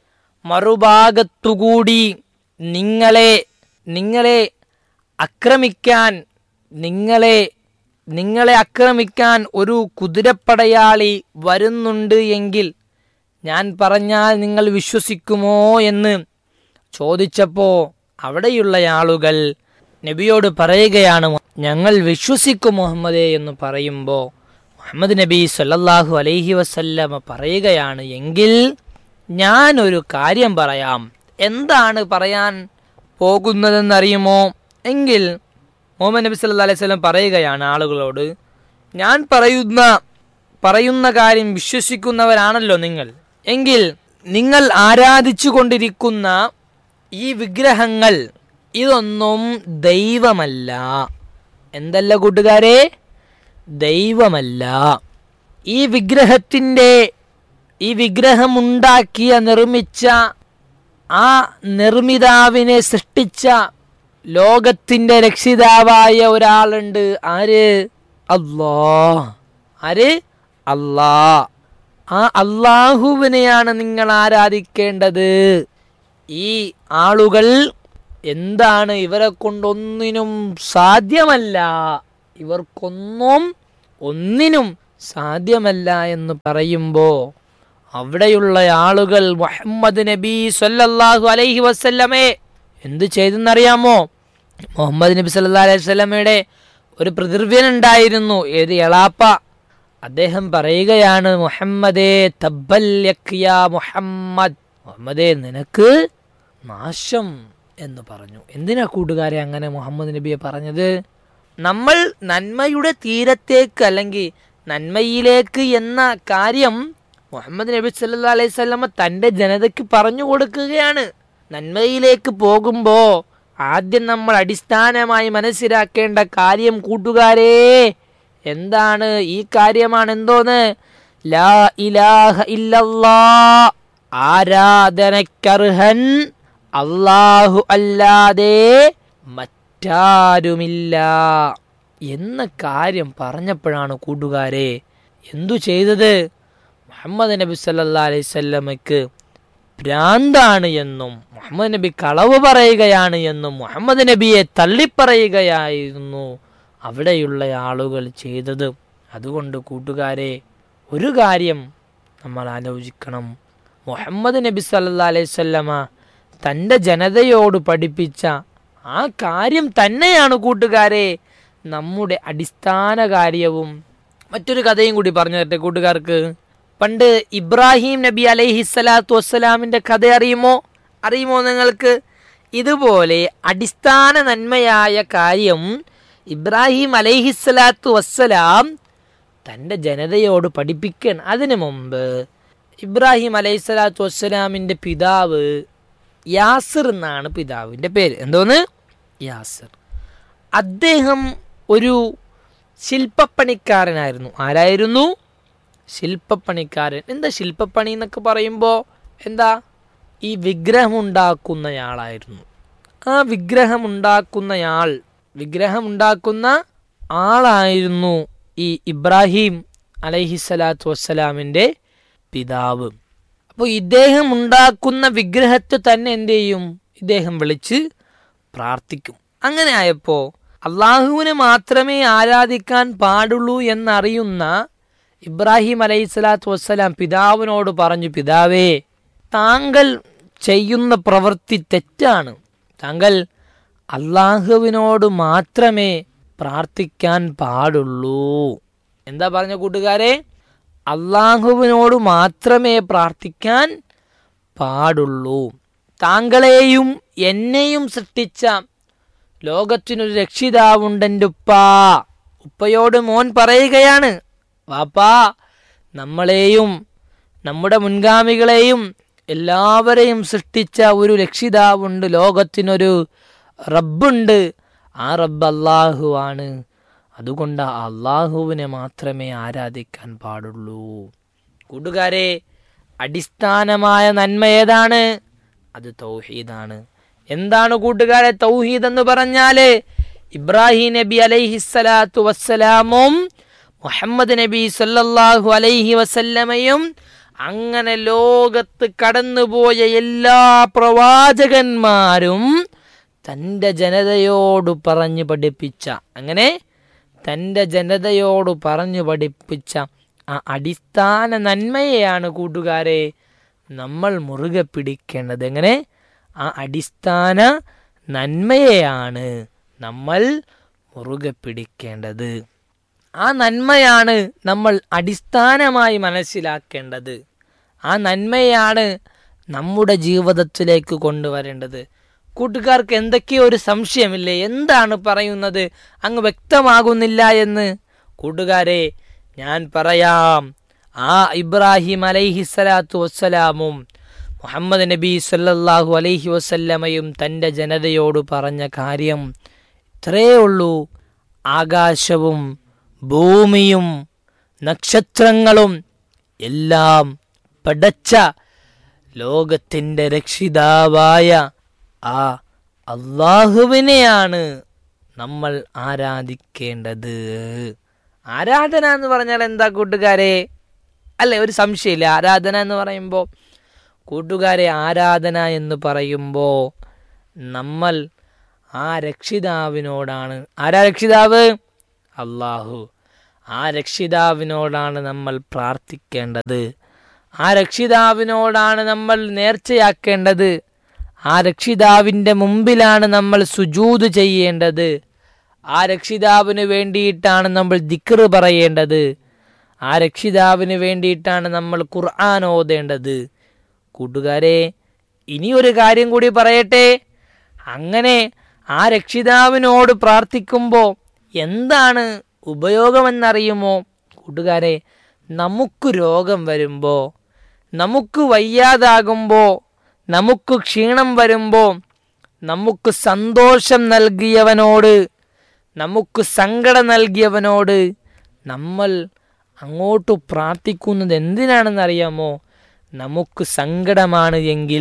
മറുഭാഗത്തുകൂടി നിങ്ങളെ നിങ്ങളെ ആക്രമിക്കാൻ നിങ്ങളെ നിങ്ങളെ ആക്രമിക്കാൻ ഒരു കുതിരപ്പടയാളി വരുന്നുണ്ട് എങ്കിൽ ഞാൻ പറഞ്ഞാൽ നിങ്ങൾ വിശ്വസിക്കുമോ എന്ന് ചോദിച്ചപ്പോൾ അവിടെയുള്ള ആളുകൾ നബിയോട് പറയുകയാണ് ഞങ്ങൾ വിശ്വസിക്കും മുഹമ്മദേ എന്ന് പറയുമ്പോൾ മുഹമ്മദ് നബി സല്ലല്ലാഹു അലൈഹി വസല്ലമ പറയുകയാണ് എങ്കിൽ ഞാൻ ഒരു കാര്യം പറയാം എന്താണ് പറയാൻ പോകുന്നതെന്നറിയുമോ എങ്കിൽ മുഹമ്മദ് നബി സല്ലല്ലാഹു അലൈഹി വസല്ലം പറയുകയാണ് ആളുകളോട് ഞാൻ പറയുന്ന പറയുന്ന കാര്യം വിശ്വസിക്കുന്നവരാണല്ലോ നിങ്ങൾ എങ്കിൽ നിങ്ങൾ ആരാധിച്ചു കൊണ്ടിരിക്കുന്ന ഈ വിഗ്രഹങ്ങൾ ഇതൊന്നും ദൈവമല്ല എന്തല്ല കൂട്ടുകാരെ ദൈവമല്ല ഈ വിഗ്രഹത്തിൻ്റെ ഈ വിഗ്രഹമുണ്ടാക്കിയ നിർമ്മിച്ച ആ നിർമ്മിതാവിനെ സൃഷ്ടിച്ച ലോകത്തിൻ്റെ രക്ഷിതാവായ ഒരാളുണ്ട് ആര് അല്ലാ ആര് അല്ലാ ആ അള്ളാഹുവിനെയാണ് നിങ്ങൾ ആരാധിക്കേണ്ടത് ഈ ആളുകൾ എന്താണ് ഇവരെ കൊണ്ടൊന്നിനും സാധ്യമല്ല ഇവർക്കൊന്നും ഒന്നിനും സാധ്യമല്ല എന്ന് പറയുമ്പോൾ അവിടെയുള്ള ആളുകൾ മുഹമ്മദ് നബി സല്ലല്ലാഹു അലൈഹി വസല്ലമേ എന്ത് ചെയ്തെന്നറിയാമോ മുഹമ്മദ് നബി സല്ലല്ലാഹു അലൈഹി വസല്ലമയുടെ ഒരു പ്രതിർവ്യനുണ്ടായിരുന്നു ഏത് എളാപ്പ അദ്ദേഹം പറയുകയാണ് മുഹമ്മദേ തബ്ബൽ യക് യാ മുഹമ്മദ് മുഹമ്മദേ നിനക്ക് നാശം എന്ന് പറഞ്ഞു എന്തിനാ കൂട്ടുകാരെ അങ്ങനെ മുഹമ്മദ് നബിയെ പറഞ്ഞത് നമ്മൾ നന്മയുടെ തീരത്തേക്ക് അല്ലെങ്കിൽ നന്മയിലേക്ക് എന്ന കാര്യം മുഹമ്മദ് നബി സല്ലാ അലൈഹി സ്വലമ തൻ്റെ ജനതയ്ക്ക് പറഞ്ഞു കൊടുക്കുകയാണ് നന്മയിലേക്ക് പോകുമ്പോൾ ആദ്യം നമ്മൾ അടിസ്ഥാനമായി മനസ്സിലാക്കേണ്ട കാര്യം കൂട്ടുകാരേ എന്താണ് ഈ കാര്യമാണ് എന്തോന്ന് ലാ ഇലാഹ ഇല്ലല്ലാ ആരാധനക്കർഹൻ അള്ളാഹു അല്ലാതെ മറ്റാരുമില്ല എന്ന കാര്യം പറഞ്ഞപ്പോഴാണ് കൂട്ടുകാരെ എന്തു ചെയ്തത് മുഹമ്മദ് നബി സല്ലാ അലൈഹി സ്വല്ലമയ്ക്ക് ഭ്രാന്താണ് എന്നും മുഹമ്മദ് നബി കളവ് പറയുകയാണ് എന്നും മുഹമ്മദ് നബിയെ തള്ളിപ്പറയുകയായിരുന്നു അവിടെയുള്ള ആളുകൾ ചെയ്തത് അതുകൊണ്ട് കൂട്ടുകാരെ ഒരു കാര്യം നമ്മൾ ആലോചിക്കണം മുഹമ്മദ് നബി സല്ലാ അലൈഹി സ്വല്ലമ തൻ്റെ ജനതയോട് പഠിപ്പിച്ച ആ കാര്യം തന്നെയാണ് കൂട്ടുകാരെ നമ്മുടെ അടിസ്ഥാന കാര്യവും മറ്റൊരു കഥയും കൂടി പറഞ്ഞു തരട്ടെ കൂട്ടുകാർക്ക് പണ്ട് ഇബ്രാഹിം നബി അലൈഹി സ്വലാത്തു വസ്സലാമിൻ്റെ കഥ അറിയുമോ അറിയുമോ നിങ്ങൾക്ക് ഇതുപോലെ അടിസ്ഥാന നന്മയായ കാര്യം ഇബ്രാഹിം അലൈഹിസ്സലാത്തു വസ്സലാം തൻ്റെ ജനതയോട് പഠിപ്പിക്കണം അതിനു മുമ്പ് ഇബ്രാഹിം അലൈഹിസ്സലാത്തു വസ്സലാമിൻ്റെ പിതാവ് യാസിർ എന്നാണ് പിതാവിൻ്റെ പേര് എന്തോന്ന് യാസിർ അദ്ദേഹം ഒരു ശില്പപ്പണിക്കാരനായിരുന്നു ആരായിരുന്നു ശില്പപ്പണിക്കാരൻ എന്താ ശില്പപ്പണി എന്നൊക്കെ പറയുമ്പോൾ എന്താ ഈ വിഗ്രഹമുണ്ടാക്കുന്നയാളായിരുന്നു ആ വിഗ്രഹമുണ്ടാക്കുന്നയാൾ വിഗ്രഹമുണ്ടാക്കുന്ന ആളായിരുന്നു ഈ ഇബ്രാഹിം അലൈഹിസ്സലാത്തു വസ്സലാമിൻ്റെ പിതാവ് അപ്പോൾ ഇദ്ദേഹം ഉണ്ടാക്കുന്ന വിഗ്രഹത്തെ തന്നെ എന്ത് ചെയ്യും ഇദ്ദേഹം വിളിച്ച് പ്രാർത്ഥിക്കും അങ്ങനെ ആയപ്പോൾ അള്ളാഹുവിനെ മാത്രമേ ആരാധിക്കാൻ പാടുള്ളൂ എന്നറിയുന്ന ഇബ്രാഹിം അലൈഹി സ്വലാത്തു വസ്സലാം പിതാവിനോട് പറഞ്ഞു പിതാവേ താങ്കൾ ചെയ്യുന്ന പ്രവൃത്തി തെറ്റാണ് താങ്കൾ അള്ളാഹുവിനോട് മാത്രമേ പ്രാർത്ഥിക്കാൻ പാടുള്ളൂ എന്താ പറഞ്ഞ കൂട്ടുകാരെ അള്ളാഹുവിനോട് മാത്രമേ പ്രാർത്ഥിക്കാൻ പാടുള്ളൂ താങ്കളെയും എന്നെയും സൃഷ്ടിച്ച ലോകത്തിനൊരു രക്ഷിതാവുണ്ടെൻ്റെ ഉപ്പാ ഉപ്പയോട് മോൻ പറയുകയാണ് വാപ്പാ നമ്മളെയും നമ്മുടെ മുൻഗാമികളെയും എല്ലാവരെയും സൃഷ്ടിച്ച ഒരു രക്ഷിതാവുണ്ട് ലോകത്തിനൊരു റബ്ബുണ്ട് ആ റബ്ബ് അള്ളാഹു ആണ് അതുകൊണ്ട് ആ അള്ളാഹുവിനെ മാത്രമേ ആരാധിക്കാൻ പാടുള്ളൂ കൂട്ടുകാരെ അടിസ്ഥാനമായ നന്മ ഏതാണ് അത് തൗഹീദാണ് എന്താണ് കൂട്ടുകാരെ തൗഹീദ് എന്ന് പറഞ്ഞാല് ഇബ്രാഹിം നബി അലൈഹിസ്സലാത്തു വസ്സലാമും മുഹമ്മദ് നബി സല്ലല്ലാഹു അലൈഹി വസല്ലമയും അങ്ങനെ ലോകത്ത് കടന്നുപോയ എല്ലാ പ്രവാചകന്മാരും തൻ്റെ ജനതയോട് പറഞ്ഞു പഠിപ്പിച്ച അങ്ങനെ തൻ്റെ ജനതയോട് പറഞ്ഞു പഠിപ്പിച്ച ആ അടിസ്ഥാന നന്മയെയാണ് കൂട്ടുകാരെ നമ്മൾ മുറുകെ പിടിക്കേണ്ടത് എങ്ങനെ ആ അടിസ്ഥാന നന്മയെയാണ് നമ്മൾ മുറുകെ പിടിക്കേണ്ടത് ആ നന്മയാണ് നമ്മൾ അടിസ്ഥാനമായി മനസ്സിലാക്കേണ്ടത് ആ നന്മയാണ് നമ്മുടെ ജീവിതത്തിലേക്ക് കൊണ്ടുവരേണ്ടത് കൂട്ടുകാർക്ക് എന്തൊക്കെയോ ഒരു സംശയമില്ലേ എന്താണ് പറയുന്നത് അങ്ങ് വ്യക്തമാകുന്നില്ല എന്ന് കൂട്ടുകാരെ ഞാൻ പറയാം ആ ഇബ്രാഹിം അലൈഹിസ്സലാത്തു വസ്സലാമും മുഹമ്മദ് നബി സല്ലല്ലാഹു അലൈഹി വസല്ലമയും തൻ്റെ ജനതയോട് പറഞ്ഞ കാര്യം ഇത്രയേ ഉള്ളൂ ആകാശവും ഭൂമിയും നക്ഷത്രങ്ങളും എല്ലാം പടച്ച ലോകത്തിൻ്റെ രക്ഷിതാവായ ആ അള്ളാഹുവിനെയാണ് നമ്മൾ ആരാധിക്കേണ്ടത് ആരാധന എന്ന് പറഞ്ഞാൽ എന്താ കൂട്ടുകാരെ അല്ലേ ഒരു സംശയമില്ല ആരാധന എന്ന് പറയുമ്പോൾ കൂട്ടുകാരെ ആരാധന എന്ന് പറയുമ്പോൾ നമ്മൾ ആ രക്ഷിതാവിനോടാണ് ആരാ രക്ഷിതാവ് അള്ളാഹു ആ രക്ഷിതാവിനോടാണ് നമ്മൾ പ്രാർത്ഥിക്കേണ്ടത് ആ രക്ഷിതാവിനോടാണ് നമ്മൾ നേർച്ചയാക്കേണ്ടത് ആ രക്ഷിതാവിൻ്റെ മുമ്പിലാണ് നമ്മൾ സുജൂത് ചെയ്യേണ്ടത് ആ രക്ഷിതാവിന് വേണ്ടിയിട്ടാണ് നമ്മൾ ദിക്റ് പറയേണ്ടത് ആ രക്ഷിതാവിന് വേണ്ടിയിട്ടാണ് നമ്മൾ ഖുർആൻ ഓതേണ്ടത് കൂട്ടുകാരെ ഇനിയൊരു കാര്യം കൂടി പറയട്ടെ അങ്ങനെ ആ രക്ഷിതാവിനോട് പ്രാർത്ഥിക്കുമ്പോൾ എന്താണ് ഉപയോഗമെന്നറിയുമോ കൂട്ടുകാരെ നമുക്ക് രോഗം വരുമ്പോൾ നമുക്ക് വയ്യാതാകുമ്പോൾ നമുക്ക് ക്ഷീണം വരുമ്പോൾ നമുക്ക് സന്തോഷം നൽകിയവനോട് നമുക്ക് സങ്കടം നൽകിയവനോട് നമ്മൾ അങ്ങോട്ട് പ്രാർത്ഥിക്കുന്നത് എന്തിനാണെന്നറിയാമോ നമുക്ക് സങ്കടമാണ് എങ്കിൽ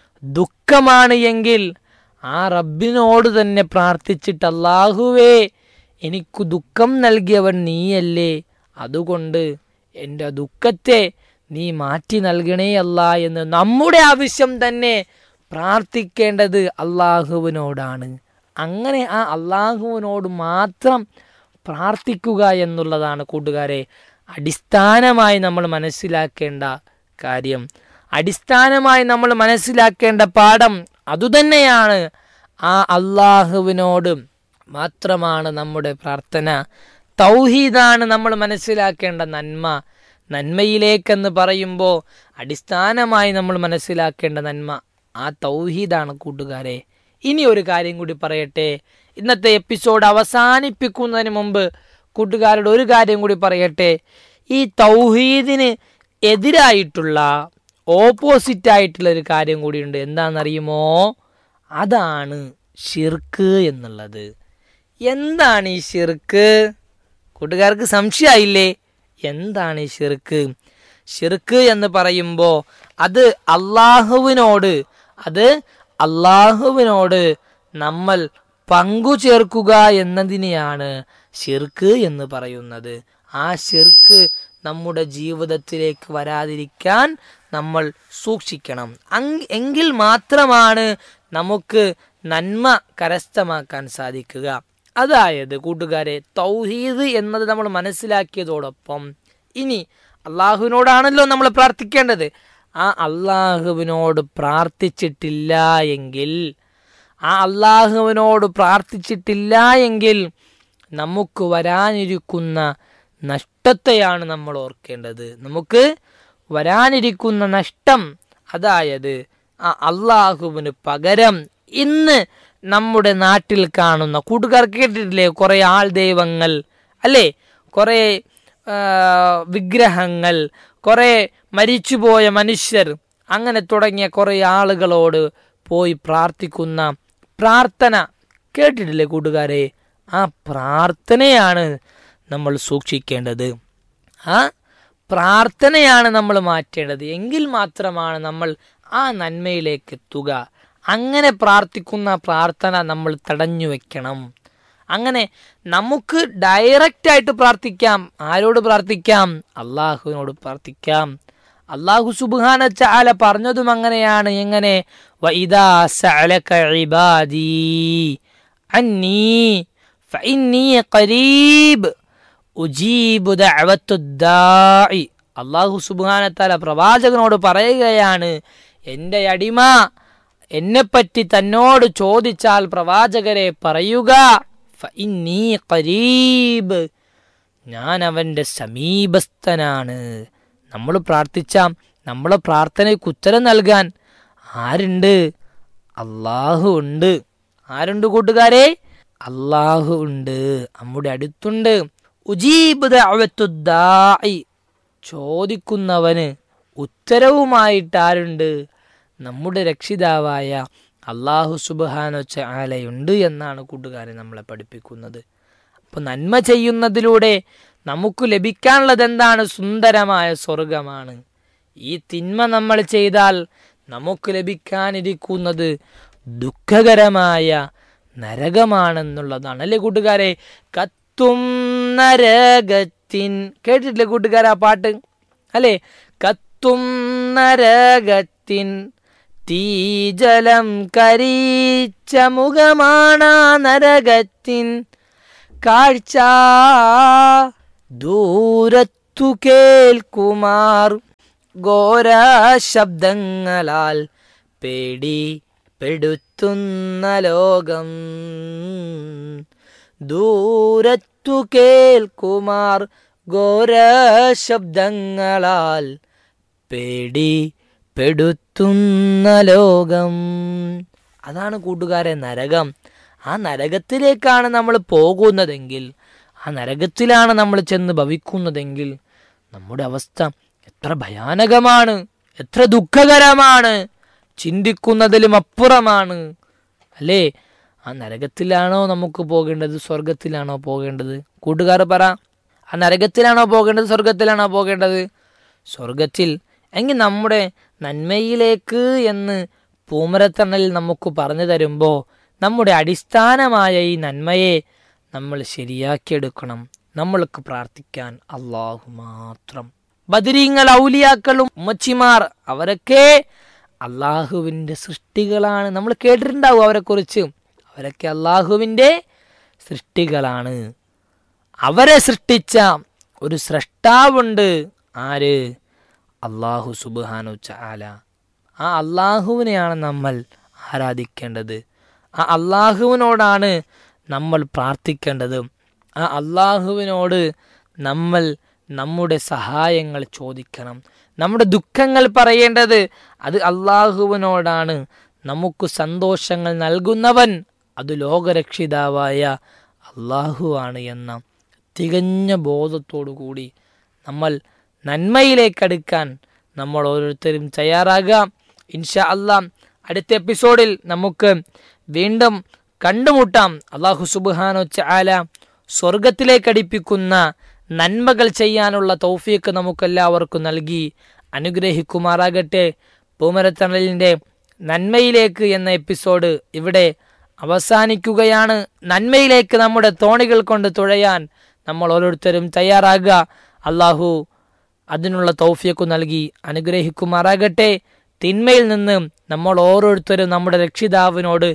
ദുഃഖമാണ് എങ്കിൽ ആ റബ്ബിനോട് തന്നെ പ്രാർത്ഥിച്ചിട്ട് അല്ലാഹുവേ എനിക്ക് ദുഃഖം നൽകിയവൻ നീയല്ലേ അതുകൊണ്ട് എൻ്റെ ദുഃഖത്തെ നീ മാറ്റി നൽകണേ അല്ല എന്ന് നമ്മുടെ ആവശ്യം തന്നെ പ്രാർത്ഥിക്കേണ്ടത് അള്ളാഹുവിനോടാണ് അങ്ങനെ ആ അള്ളാഹുവിനോട് മാത്രം പ്രാർത്ഥിക്കുക എന്നുള്ളതാണ് കൂട്ടുകാരെ അടിസ്ഥാനമായി നമ്മൾ മനസ്സിലാക്കേണ്ട കാര്യം അടിസ്ഥാനമായി നമ്മൾ മനസ്സിലാക്കേണ്ട പാഠം അതുതന്നെയാണ് ആ അള്ളാഹുവിനോട് മാത്രമാണ് നമ്മുടെ പ്രാർത്ഥന തൗഹീദാണ് നമ്മൾ മനസ്സിലാക്കേണ്ട നന്മ നന്മയിലേക്കെന്ന് പറയുമ്പോൾ അടിസ്ഥാനമായി നമ്മൾ മനസ്സിലാക്കേണ്ട നന്മ ആ തൗഹീദാണ് കൂട്ടുകാരെ ഇനി ഒരു കാര്യം കൂടി പറയട്ടെ ഇന്നത്തെ എപ്പിസോഡ് അവസാനിപ്പിക്കുന്നതിന് മുമ്പ് കൂട്ടുകാരുടെ ഒരു കാര്യം കൂടി പറയട്ടെ ഈ തൗഹീദിന് എതിരായിട്ടുള്ള ഓപ്പോസിറ്റ് ആയിട്ടുള്ള ഒരു കാര്യം കൂടിയുണ്ട് എന്താണെന്നറിയുമോ അതാണ് ഷിർക്ക് എന്നുള്ളത് എന്താണ് ഈ ഷിർക്ക് കൂട്ടുകാർക്ക് സംശയമായില്ലേ എന്താണ് ഈ ഷിർക്ക് ഷിർക്ക് എന്ന് പറയുമ്പോൾ അത് അള്ളാഹുവിനോട് അത് അള്ളാഹുവിനോട് നമ്മൾ പങ്കു ചേർക്കുക എന്നതിനെയാണ് ഷിർക്ക് എന്ന് പറയുന്നത് ആ ഷിർക്ക് നമ്മുടെ ജീവിതത്തിലേക്ക് വരാതിരിക്കാൻ നമ്മൾ സൂക്ഷിക്കണം അങ് എങ്കിൽ മാത്രമാണ് നമുക്ക് നന്മ കരസ്ഥമാക്കാൻ സാധിക്കുക അതായത് കൂട്ടുകാരെ തൗഹീദ് എന്നത് നമ്മൾ മനസ്സിലാക്കിയതോടൊപ്പം ഇനി അള്ളാഹുവിനോടാണല്ലോ നമ്മൾ പ്രാർത്ഥിക്കേണ്ടത് ആ അള്ളാഹുവിനോട് പ്രാർത്ഥിച്ചിട്ടില്ല എങ്കിൽ ആ അള്ളാഹുവിനോട് പ്രാർത്ഥിച്ചിട്ടില്ല എങ്കിൽ നമുക്ക് വരാനിരിക്കുന്ന നഷ്ടത്തെയാണ് നമ്മൾ ഓർക്കേണ്ടത് നമുക്ക് വരാനിരിക്കുന്ന നഷ്ടം അതായത് ആ അള്ളാഹുവിന് പകരം ഇന്ന് നമ്മുടെ നാട്ടിൽ കാണുന്ന കൂട്ടുകാർ കേട്ടിട്ടില്ലേ കുറേ ആൾ ദൈവങ്ങൾ അല്ലേ കുറേ ആ, വിഗ്രഹങ്ങൾ കുറേ മരിച്ചുപോയ മനുഷ്യർ അങ്ങനെ തുടങ്ങിയ കുറേ ആളുകളോട് പോയി പ്രാർത്ഥിക്കുന്ന പ്രാർത്ഥന കേട്ടിട്ടില്ലേ കൂട്ടുകാരെ ആ പ്രാർത്ഥനയാണ് നമ്മൾ സൂക്ഷിക്കേണ്ടത് ആ പ്രാർത്ഥനയാണ് നമ്മൾ മാറ്റേണ്ടത് എങ്കിൽ മാത്രമാണ് നമ്മൾ ആ നന്മയിലേക്ക് എത്തുക അങ്ങനെ പ്രാർത്ഥിക്കുന്ന പ്രാർത്ഥന നമ്മൾ തടഞ്ഞു വെക്കണം അങ്ങനെ നമുക്ക് ഡയറക്റ്റ് ആയിട്ട് പ്രാർത്ഥിക്കാം ആരോട് പ്രാർത്ഥിക്കാം അള്ളാഹുവിനോട് പ്രാർത്ഥിക്കാം അള്ളാഹു സുബ്ഹാന ചാല പറഞ്ഞതും അങ്ങനെയാണ് എങ്ങനെ വഇദാ സഅലക ഇബാദി അന്നീ ഫഇന്നീ ഖരീബ് ഉജീബു ദഅവത്തുദ്ദാഇ അള്ളാഹു സുബ്ഹാന തആല പ്രവാചകനോട് പറയുകയാണ് എൻ്റെ അടിമ എന്നെപ്പറ്റി തന്നോട് ചോദിച്ചാൽ പ്രവാചകരെ പറയുക ഫഇന്നീ ഖരീബ് ഞാൻ അവൻ്റെ സമീപസ്ഥനാണ് നമ്മൾ പ്രാർത്ഥിച്ച നമ്മളെ പ്രാർത്ഥനയ്ക്ക് ഉത്തരം നൽകാൻ ആരുണ്ട് അള്ളാഹു ഉണ്ട് ആരുണ്ട് കൂട്ടുകാരെ അള്ളാഹു ഉണ്ട് നമ്മുടെ അടുത്തുണ്ട് ഉജീബ് ദഅവത്തുദ്ദാഇ ചോദിക്കുന്നവന് ഉത്തരവുമായിട്ട് ആരുണ്ട് നമ്മുടെ രക്ഷിതാവായ അള്ളാഹു സുബാനോ ചാലയുണ്ട് എന്നാണ് കൂട്ടുകാരെ നമ്മളെ പഠിപ്പിക്കുന്നത് അപ്പോൾ നന്മ ചെയ്യുന്നതിലൂടെ നമുക്ക് ലഭിക്കാനുള്ളത് എന്താണ് സുന്ദരമായ സ്വർഗമാണ് ഈ തിന്മ നമ്മൾ ചെയ്താൽ നമുക്ക് ലഭിക്കാനിരിക്കുന്നത് ദുഃഖകരമായ നരകമാണെന്നുള്ളതാണ് അല്ലേ കൂട്ടുകാരെ കത്തും നരകത്തിൻ കേട്ടിട്ടില്ലേ കൂട്ടുകാരെ ആ പാട്ട് അല്ലേ കത്തും നരകത്തിൻ തീജലം കരിച്ച മുഖമാണ് നരകത്തിൻ കാഴ്ച ദൂരത്തു കേൾക്കുമാർ ഘോര ശബ്ദങ്ങളാൽ പേടി പെടുത്തുന്ന ലോകം ദൂരത്തു കേൾക്കുമാർ ഘോര ശബ്ദങ്ങളാൽ പേടി പെടുത്തുന്ന ലോകം അതാണ് കൂട്ടുകാരെ നരകം ആ നരകത്തിലേക്കാണ് നമ്മൾ പോകുന്നതെങ്കിൽ ആ നരകത്തിലാണ് നമ്മൾ ചെന്ന് ഭവിക്കുന്നതെങ്കിൽ നമ്മുടെ അവസ്ഥ എത്ര ഭയാനകമാണ് എത്ര ദുഃഖകരമാണ് ചിന്തിക്കുന്നതിലും അപ്പുറമാണ് അല്ലേ ആ നരകത്തിലാണോ നമുക്ക് പോകേണ്ടത് സ്വർഗത്തിലാണോ പോകേണ്ടത് കൂട്ടുകാർ പറ ആ നരകത്തിലാണോ പോകേണ്ടത് സ്വർഗത്തിലാണോ പോകേണ്ടത് സ്വർഗത്തിൽ എങ്കിൽ നമ്മുടെ നന്മയിലേക്ക് എന്ന് പൂമരത്തണലിൽ നമുക്ക് പറഞ്ഞു തരുമ്പോൾ നമ്മുടെ അടിസ്ഥാനമായ ഈ നന്മയെ നമ്മൾ ശരിയാക്കിയെടുക്കണം നമ്മൾക്ക് പ്രാർത്ഥിക്കാൻ അള്ളാഹു മാത്രം ബദരീങ്ങൾ ഔലിയാക്കളും ഉമ്മച്ചിമാർ അവരൊക്കെ അള്ളാഹുവിൻ്റെ സൃഷ്ടികളാണ് നമ്മൾ കേട്ടിട്ടുണ്ടാവും അവരെക്കുറിച്ച് അവരൊക്കെ അള്ളാഹുവിൻ്റെ സൃഷ്ടികളാണ് അവരെ സൃഷ്ടിച്ച ഒരു സ്രഷ്ടാവുണ്ട് ആര് അള്ളാഹു സുബാനു ചാല ആ അള്ളാഹുവിനെയാണ് നമ്മൾ ആരാധിക്കേണ്ടത് ആ അള്ളാഹുവിനോടാണ് നമ്മൾ പ്രാർത്ഥിക്കേണ്ടത് ആ അള്ളാഹുവിനോട് നമ്മൾ നമ്മുടെ സഹായങ്ങൾ ചോദിക്കണം നമ്മുടെ ദുഃഖങ്ങൾ പറയേണ്ടത് അത് അള്ളാഹുവിനോടാണ് നമുക്ക് സന്തോഷങ്ങൾ നൽകുന്നവൻ അത് ലോകരക്ഷിതാവായ അള്ളാഹു ആണ് എന്ന തികഞ്ഞ ബോധത്തോടു കൂടി നമ്മൾ നന്മയിലേക്കടുക്കാൻ നമ്മൾ ഓരോരുത്തരും തയ്യാറാകാം ഇൻഷാ അല്ലാം അടുത്ത എപ്പിസോഡിൽ നമുക്ക് വീണ്ടും കണ്ടുമുട്ടാം അള്ളാഹു സുബാനോ ചാല സ്വർഗത്തിലേക്ക് അടുപ്പിക്കുന്ന നന്മകൾ ചെയ്യാനുള്ള തൗഫീക്ക് നമുക്കെല്ലാവർക്കും നൽകി അനുഗ്രഹിക്കുമാറാകട്ടെ പൂമരത്തണലിൻ്റെ നന്മയിലേക്ക് എന്ന എപ്പിസോഡ് ഇവിടെ അവസാനിക്കുകയാണ് നന്മയിലേക്ക് നമ്മുടെ തോണികൾ കൊണ്ട് തുഴയാൻ നമ്മൾ ഓരോരുത്തരും തയ്യാറാകുക അള്ളാഹു അതിനുള്ള തൗഫിയക്കു നൽകി അനുഗ്രഹിക്കുമാറാകട്ടെ തിന്മയിൽ നിന്ന് നമ്മൾ ഓരോരുത്തരും നമ്മുടെ രക്ഷിതാവിനോട്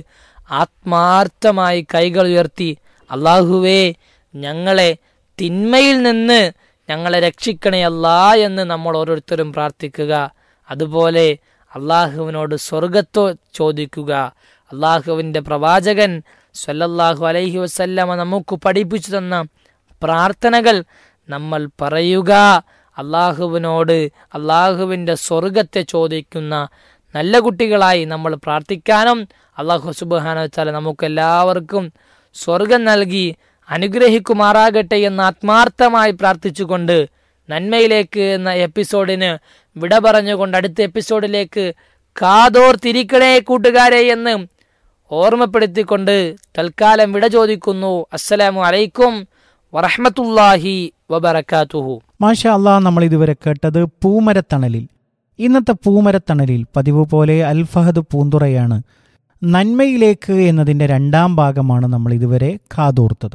ആത്മാർത്ഥമായി കൈകൾ ഉയർത്തി അള്ളാഹുവേ ഞങ്ങളെ തിന്മയിൽ നിന്ന് ഞങ്ങളെ രക്ഷിക്കണേ അല്ലാ എന്ന് നമ്മൾ ഓരോരുത്തരും പ്രാർത്ഥിക്കുക അതുപോലെ അള്ളാഹുവിനോട് സ്വർഗത്തോ ചോദിക്കുക അള്ളാഹുവിൻ്റെ പ്രവാചകൻ സല്ലല്ലാഹു അലൈഹി വസല്ലമ നമുക്ക് പഠിപ്പിച്ചു തന്ന പ്രാർത്ഥനകൾ നമ്മൾ പറയുക അള്ളാഹുവിനോട് അള്ളാഹുവിൻ്റെ സ്വർഗത്തെ ചോദിക്കുന്ന നല്ല കുട്ടികളായി നമ്മൾ പ്രാർത്ഥിക്കാനും അള്ളാഹു സുബാന വെച്ചാൽ നമുക്കെല്ലാവർക്കും സ്വർഗം നൽകി അനുഗ്രഹിക്കുമാറാകട്ടെ എന്ന് ആത്മാർത്ഥമായി പ്രാർത്ഥിച്ചുകൊണ്ട് നന്മയിലേക്ക് എന്ന എപ്പിസോഡിന് വിട പറഞ്ഞുകൊണ്ട് അടുത്ത എപ്പിസോഡിലേക്ക് കാതോർ തിരിക്കണേ കൂട്ടുകാരെ എന്ന് ഓർമ്മപ്പെടുത്തിക്കൊണ്ട് തൽക്കാലം വിട ചോദിക്കുന്നു അസ്സലാമു അലൈക്കും വറഹമത്തുല്ലാഹി വബർക്കാത്തുഹു മാഷാ അള്ളാ നമ്മൾ ഇതുവരെ കേട്ടത് പൂമരത്തണലിൽ ഇന്നത്തെ പൂമരത്തണലിൽ പതിവ് പോലെ അൽഫഹദ് പൂന്തുറയാണ് നന്മയിലേക്ക് എന്നതിൻ്റെ രണ്ടാം ഭാഗമാണ് നമ്മൾ ഇതുവരെ കാതോർത്തത്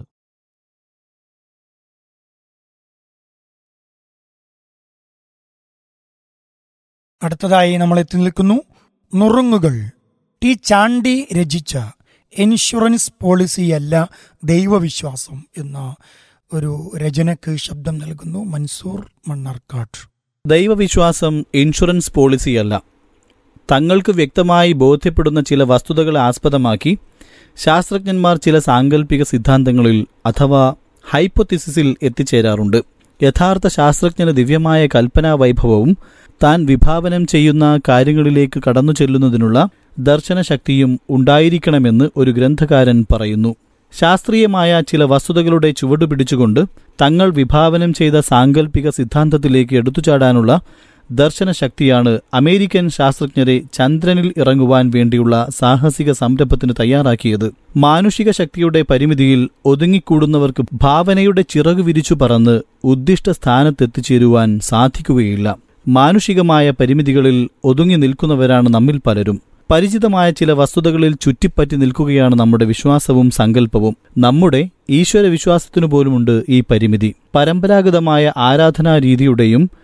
അടുത്തതായി നമ്മൾ എത്തി നിൽക്കുന്നു നുറുങ്ങുകൾ ടി ചാണ്ടി രചിച്ച ഇൻഷുറൻസ് പോളിസിയല്ല ദൈവവിശ്വാസം എന്ന ഒരു രചനയ്ക്ക് ശബ്ദം നൽകുന്നു മൻസൂർ മണ്ണാർക്കാട് ദൈവവിശ്വാസം ഇൻഷുറൻസ് പോളിസിയല്ല തങ്ങൾക്ക് വ്യക്തമായി ബോധ്യപ്പെടുന്ന ചില വസ്തുതകളെ ആസ്പദമാക്കി ശാസ്ത്രജ്ഞന്മാർ ചില സാങ്കല്പിക സിദ്ധാന്തങ്ങളിൽ അഥവാ ഹൈപ്പൊത്തിസിസിൽ എത്തിച്ചേരാറുണ്ട് യഥാർത്ഥ ശാസ്ത്രജ്ഞന് ദിവ്യമായ കൽപ്പനാ വൈഭവവും താൻ വിഭാവനം ചെയ്യുന്ന കാര്യങ്ങളിലേക്ക് കടന്നു ചെല്ലുന്നതിനുള്ള ദർശനശക്തിയും ഉണ്ടായിരിക്കണമെന്ന് ഒരു ഗ്രന്ഥകാരൻ പറയുന്നു ശാസ്ത്രീയമായ ചില വസ്തുതകളുടെ ചുവടുപിടിച്ചുകൊണ്ട് തങ്ങൾ വിഭാവനം ചെയ്ത സാങ്കല്പിക സിദ്ധാന്തത്തിലേക്ക് എടുത്തുചാടാനുള്ള ദർശനശക്തിയാണ് അമേരിക്കൻ ശാസ്ത്രജ്ഞരെ ചന്ദ്രനിൽ ഇറങ്ങുവാൻ വേണ്ടിയുള്ള സാഹസിക സംരംഭത്തിന് തയ്യാറാക്കിയത് മാനുഷിക ശക്തിയുടെ പരിമിതിയിൽ ഒതുങ്ങിക്കൂടുന്നവർക്ക് ഭാവനയുടെ ചിറകു വിരിച്ചു പറന്ന് ഉദ്ദിഷ്ട സ്ഥാനത്തെത്തിച്ചേരുവാൻ സാധിക്കുകയില്ല മാനുഷികമായ പരിമിതികളിൽ ഒതുങ്ങി നിൽക്കുന്നവരാണ് നമ്മിൽ പലരും പരിചിതമായ ചില വസ്തുതകളിൽ ചുറ്റിപ്പറ്റി നിൽക്കുകയാണ് നമ്മുടെ വിശ്വാസവും സങ്കല്പവും നമ്മുടെ ഈശ്വര വിശ്വാസത്തിനു പോലുമുണ്ട് ഈ പരിമിതി പരമ്പരാഗതമായ ആരാധനാ രീതിയുടെയും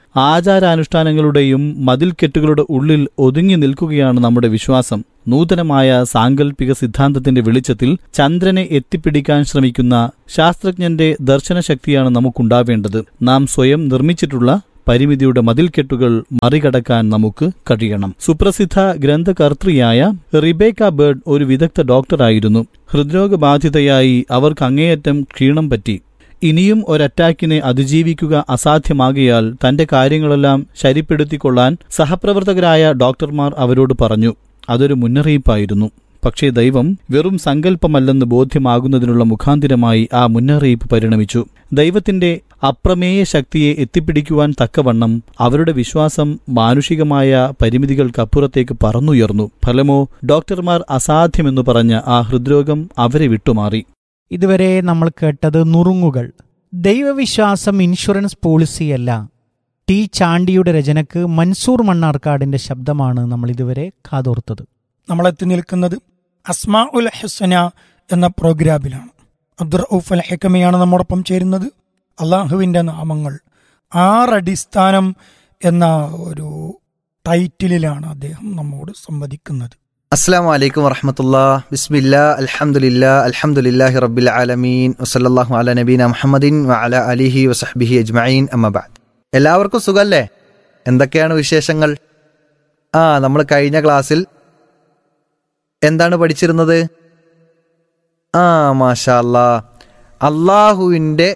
ആചാരാനുഷ്ഠാനങ്ങളുടെയും മതിൽക്കെട്ടുകളുടെ ഉള്ളിൽ ഒതുങ്ങി നിൽക്കുകയാണ് നമ്മുടെ വിശ്വാസം നൂതനമായ സാങ്കല്പിക സിദ്ധാന്തത്തിന്റെ വെളിച്ചത്തിൽ ചന്ദ്രനെ എത്തിപ്പിടിക്കാൻ ശ്രമിക്കുന്ന ശാസ്ത്രജ്ഞന്റെ ദർശനശക്തിയാണ് നമുക്കുണ്ടാവേണ്ടത് നാം സ്വയം നിർമ്മിച്ചിട്ടുള്ള പരിമിതിയുടെ മതിൽക്കെട്ടുകൾ മറികടക്കാൻ നമുക്ക് കഴിയണം സുപ്രസിദ്ധ ഗ്രന്ഥകർത്തൃയായ റിബേക്ക ബേർഡ് ഒരു വിദഗ്ധ ഡോക്ടറായിരുന്നു ഹൃദ്രോഗബാധിതയായി അവർക്ക് അങ്ങേയറ്റം ക്ഷീണം പറ്റി ഇനിയും ഒരറ്റാക്കിനെ അതിജീവിക്കുക അസാധ്യമാകിയാൽ തന്റെ കാര്യങ്ങളെല്ലാം ശരിപ്പെടുത്തിക്കൊള്ളാൻ സഹപ്രവർത്തകരായ ഡോക്ടർമാർ അവരോട് പറഞ്ഞു അതൊരു മുന്നറിയിപ്പായിരുന്നു പക്ഷേ ദൈവം വെറും സങ്കല്പമല്ലെന്ന് ബോധ്യമാകുന്നതിനുള്ള മുഖാന്തിരമായി ആ മുന്നറിയിപ്പ് പരിണമിച്ചു ദൈവത്തിന്റെ അപ്രമേയ ശക്തിയെ എത്തിപ്പിടിക്കുവാൻ തക്കവണ്ണം അവരുടെ വിശ്വാസം മാനുഷികമായ പരിമിതികൾക്കപ്പുറത്തേക്ക് പറന്നുയർന്നു ഫലമോ ഡോക്ടർമാർ അസാധ്യമെന്നു പറഞ്ഞ ആ ഹൃദ്രോഗം അവരെ വിട്ടുമാറി ഇതുവരെ നമ്മൾ കേട്ടത് നുറുങ്ങുകൾ ദൈവവിശ്വാസം ഇൻഷുറൻസ് പോളിസിയല്ല ടി ചാണ്ടിയുടെ രചനക്ക് മൻസൂർ മണ്ണാർക്കാടിന്റെ ശബ്ദമാണ് നമ്മൾ ഇതുവരെ കാതോർത്തത് നമ്മളെത്തി നിൽക്കുന്നത് അസ്മാ ഉൽ ഹുസന എന്ന പ്രോഗ്രാമിലാണ് അബ്ദുർ ഊഫ് അൽ ഹെക്കമയാണ് നമ്മോടൊപ്പം ചേരുന്നത് അള്ളാഹുവിൻ്റെ നാമങ്ങൾ ആറടിസ്ഥാനം എന്ന ഒരു ടൈറ്റിലിലാണ് അദ്ദേഹം നമ്മോട് സംവദിക്കുന്നത് അസ്സാം വലൈക്കും വറഹമത്തുള്ള ബിസ്മില്ല അൽഹംദുലില്ല അൽഹംദുലില്ലാഹി റബ്ബിൽ ആലമീൻ വസല്ലല്ലാഹു അല നബീന മുഹമ്മദിൻ വഅല അലിഹി വസഹ്ബിഹി അജ്മഈൻ അമ്മബാദ് എല്ലാവർക്കും സുഖല്ലേ എന്തൊക്കെയാണ് വിശേഷങ്ങൾ ആ നമ്മൾ കഴിഞ്ഞ ക്ലാസ്സിൽ എന്താണ് പഠിച്ചിരുന്നത് ആ മാഷാ അല്ലാ അള്ളാഹുവിൻ്റെ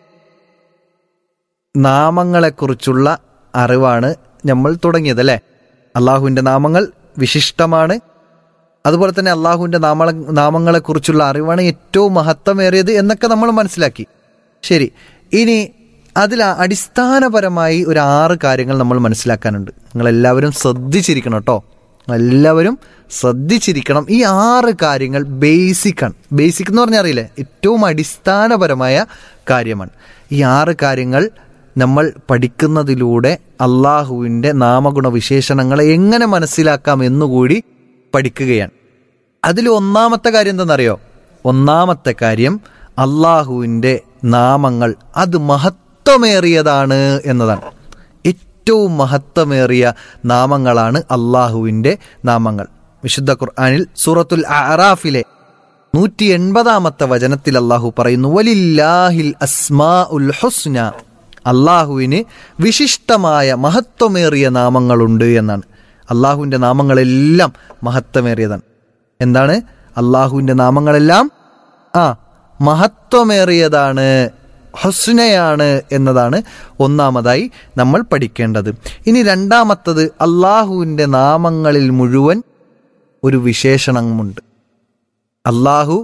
നാമങ്ങളെക്കുറിച്ചുള്ള അറിവാണ് നമ്മൾ തുടങ്ങിയത് അല്ലേ അള്ളാഹുവിൻ്റെ നാമങ്ങൾ വിശിഷ്ടമാണ് അതുപോലെ തന്നെ അള്ളാഹുവിൻ്റെ നാമ നാമങ്ങളെക്കുറിച്ചുള്ള അറിവാണ് ഏറ്റവും മഹത്വമേറിയത് എന്നൊക്കെ നമ്മൾ മനസ്സിലാക്കി ശരി ഇനി അതിൽ അടിസ്ഥാനപരമായി ഒരു ആറ് കാര്യങ്ങൾ നമ്മൾ മനസ്സിലാക്കാനുണ്ട് നിങ്ങളെല്ലാവരും ശ്രദ്ധിച്ചിരിക്കണം കേട്ടോ എല്ലാവരും ശ്രദ്ധിച്ചിരിക്കണം ഈ ആറ് കാര്യങ്ങൾ ബേസിക്കാണ് ബേസിക് എന്ന് പറഞ്ഞാൽ അറിയില്ലേ ഏറ്റവും അടിസ്ഥാനപരമായ കാര്യമാണ് ഈ ആറ് കാര്യങ്ങൾ നമ്മൾ പഠിക്കുന്നതിലൂടെ അള്ളാഹുവിൻ്റെ നാമഗുണ വിശേഷണങ്ങളെ എങ്ങനെ മനസ്സിലാക്കാം എന്നുകൂടി പഠിക്കുകയാണ് അതിൽ ഒന്നാമത്തെ കാര്യം എന്തെന്നറിയോ ഒന്നാമത്തെ കാര്യം അള്ളാഹുവിൻ്റെ നാമങ്ങൾ അത് മഹത്വമേറിയതാണ് എന്നതാണ് ഏറ്റവും മഹത്വമേറിയ നാമങ്ങളാണ് അള്ളാഹുവിൻ്റെ നാമങ്ങൾ വിശുദ്ധ ഖുർആാനിൽ സൂറത്തുൽ അറാഫിലെ നൂറ്റി എൺപതാമത്തെ വചനത്തിൽ അള്ളാഹു പറയുന്നു വലില്ലാഹിൽ അസ്മാ ഉൽ ഹുസ്ന അള്ളാഹുവിന് വിശിഷ്ടമായ മഹത്വമേറിയ നാമങ്ങളുണ്ട് എന്നാണ് അള്ളാഹുവിൻ്റെ നാമങ്ങളെല്ലാം മഹത്വമേറിയതാണ് എന്താണ് അള്ളാഹുവിൻ്റെ നാമങ്ങളെല്ലാം ആ മഹത്വമേറിയതാണ് ഹുസ്നയാണ് എന്നതാണ് ഒന്നാമതായി നമ്മൾ പഠിക്കേണ്ടത് ഇനി രണ്ടാമത്തത് അള്ളാഹുവിൻ്റെ നാമങ്ങളിൽ മുഴുവൻ ഒരു വിശേഷണമുണ്ട് അള്ളാഹു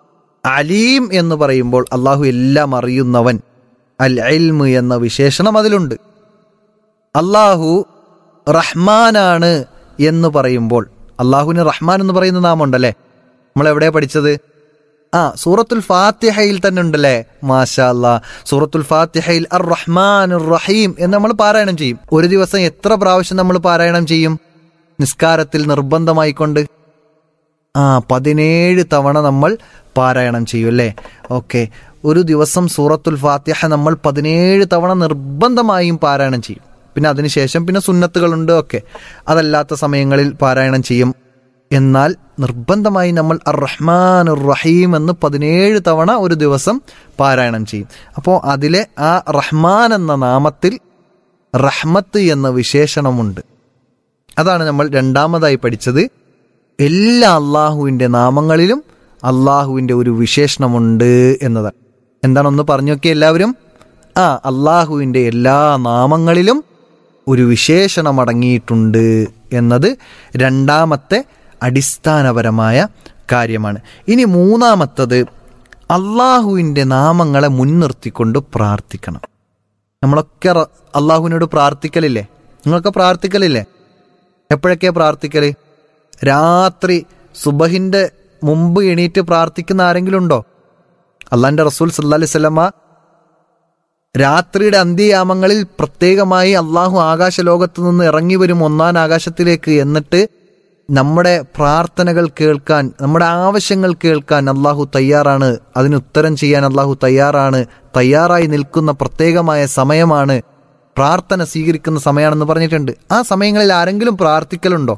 അലീം എന്ന് പറയുമ്പോൾ അള്ളാഹു എല്ലാം അറിയുന്നവൻ അൽ ഇൽമ് എന്ന വിശേഷണം അതിലുണ്ട് അള്ളാഹു റഹ്മാനാണ് എന്ന് പറയുമ്പോൾ അള്ളാഹുവിന് റഹ്മാൻ എന്ന് പറയുന്ന നാമുണ്ടല്ലേ നമ്മൾ എവിടെയാ പഠിച്ചത് ആ സൂറത്തുൽ ഫാത്തിഹയിൽ തന്നെ ഉണ്ടല്ലേ മാഷാ അല്ലാ സൂറത്തുൽ ഫാത്തിഹയിൽ അർ റഹ്മാൻ റഹീം എന്ന് നമ്മൾ പാരായണം ചെയ്യും ഒരു ദിവസം എത്ര പ്രാവശ്യം നമ്മൾ പാരായണം ചെയ്യും നിസ്കാരത്തിൽ നിർബന്ധമായിക്കൊണ്ട് ആ പതിനേഴ് തവണ നമ്മൾ പാരായണം ചെയ്യും അല്ലേ ഓക്കെ ഒരു ദിവസം സൂറത്തുൽ ഫാത്തിഹ നമ്മൾ പതിനേഴ് തവണ നിർബന്ധമായും പാരായണം ചെയ്യും പിന്നെ അതിനുശേഷം പിന്നെ സുന്നത്തുകളുണ്ട് ഒക്കെ അതല്ലാത്ത സമയങ്ങളിൽ പാരായണം ചെയ്യും എന്നാൽ നിർബന്ധമായി നമ്മൾ അർ റഹ്മാൻ റഹീം എന്ന് പതിനേഴ് തവണ ഒരു ദിവസം പാരായണം ചെയ്യും അപ്പോൾ അതിലെ ആ റഹ്മാൻ എന്ന നാമത്തിൽ റഹ്മത്ത് എന്ന വിശേഷണമുണ്ട് അതാണ് നമ്മൾ രണ്ടാമതായി പഠിച്ചത് എല്ലാ അള്ളാഹുവിൻ്റെ നാമങ്ങളിലും അള്ളാഹുവിൻ്റെ ഒരു വിശേഷണമുണ്ട് എന്നതാണ് എന്താണെന്ന് പറഞ്ഞു നോക്കിയ എല്ലാവരും ആ അള്ളാഹുവിൻ്റെ എല്ലാ നാമങ്ങളിലും ഒരു വിശേഷണം അടങ്ങിയിട്ടുണ്ട് എന്നത് രണ്ടാമത്തെ അടിസ്ഥാനപരമായ കാര്യമാണ് ഇനി മൂന്നാമത്തത് അള്ളാഹുവിൻ്റെ നാമങ്ങളെ മുൻനിർത്തിക്കൊണ്ട് പ്രാർത്ഥിക്കണം നമ്മളൊക്കെ റ- അള്ളാഹുവിനോട് പ്രാർത്ഥിക്കലില്ലേ നിങ്ങളൊക്കെ പ്രാർത്ഥിക്കലില്ലേ എപ്പോഴൊക്കെയാ പ്രാർത്ഥിക്കല് രാത്രി സുബഹിന്റെ മുമ്പ് എണീറ്റ് പ്രാർത്ഥിക്കുന്ന ആരെങ്കിലും ഉണ്ടോ അള്ളാന്റെ റസൂൽ സല്ലാ അലൈഹി സ്വലമ രാത്രിയുടെ അന്ത്യയാമങ്ങളിൽ പ്രത്യേകമായി അള്ളാഹു ആകാശ ലോകത്ത് നിന്ന് ഇറങ്ങി വരും ഒന്നാം ആകാശത്തിലേക്ക് എന്നിട്ട് നമ്മുടെ പ്രാർത്ഥനകൾ കേൾക്കാൻ നമ്മുടെ ആവശ്യങ്ങൾ കേൾക്കാൻ അള്ളാഹു തയ്യാറാണ് അതിന് ഉത്തരം ചെയ്യാൻ അള്ളാഹു തയ്യാറാണ് തയ്യാറായി നിൽക്കുന്ന പ്രത്യേകമായ സമയമാണ് പ്രാർത്ഥന സ്വീകരിക്കുന്ന സമയമാണെന്ന് പറഞ്ഞിട്ടുണ്ട് ആ സമയങ്ങളിൽ ആരെങ്കിലും പ്രാർത്ഥിക്കലുണ്ടോ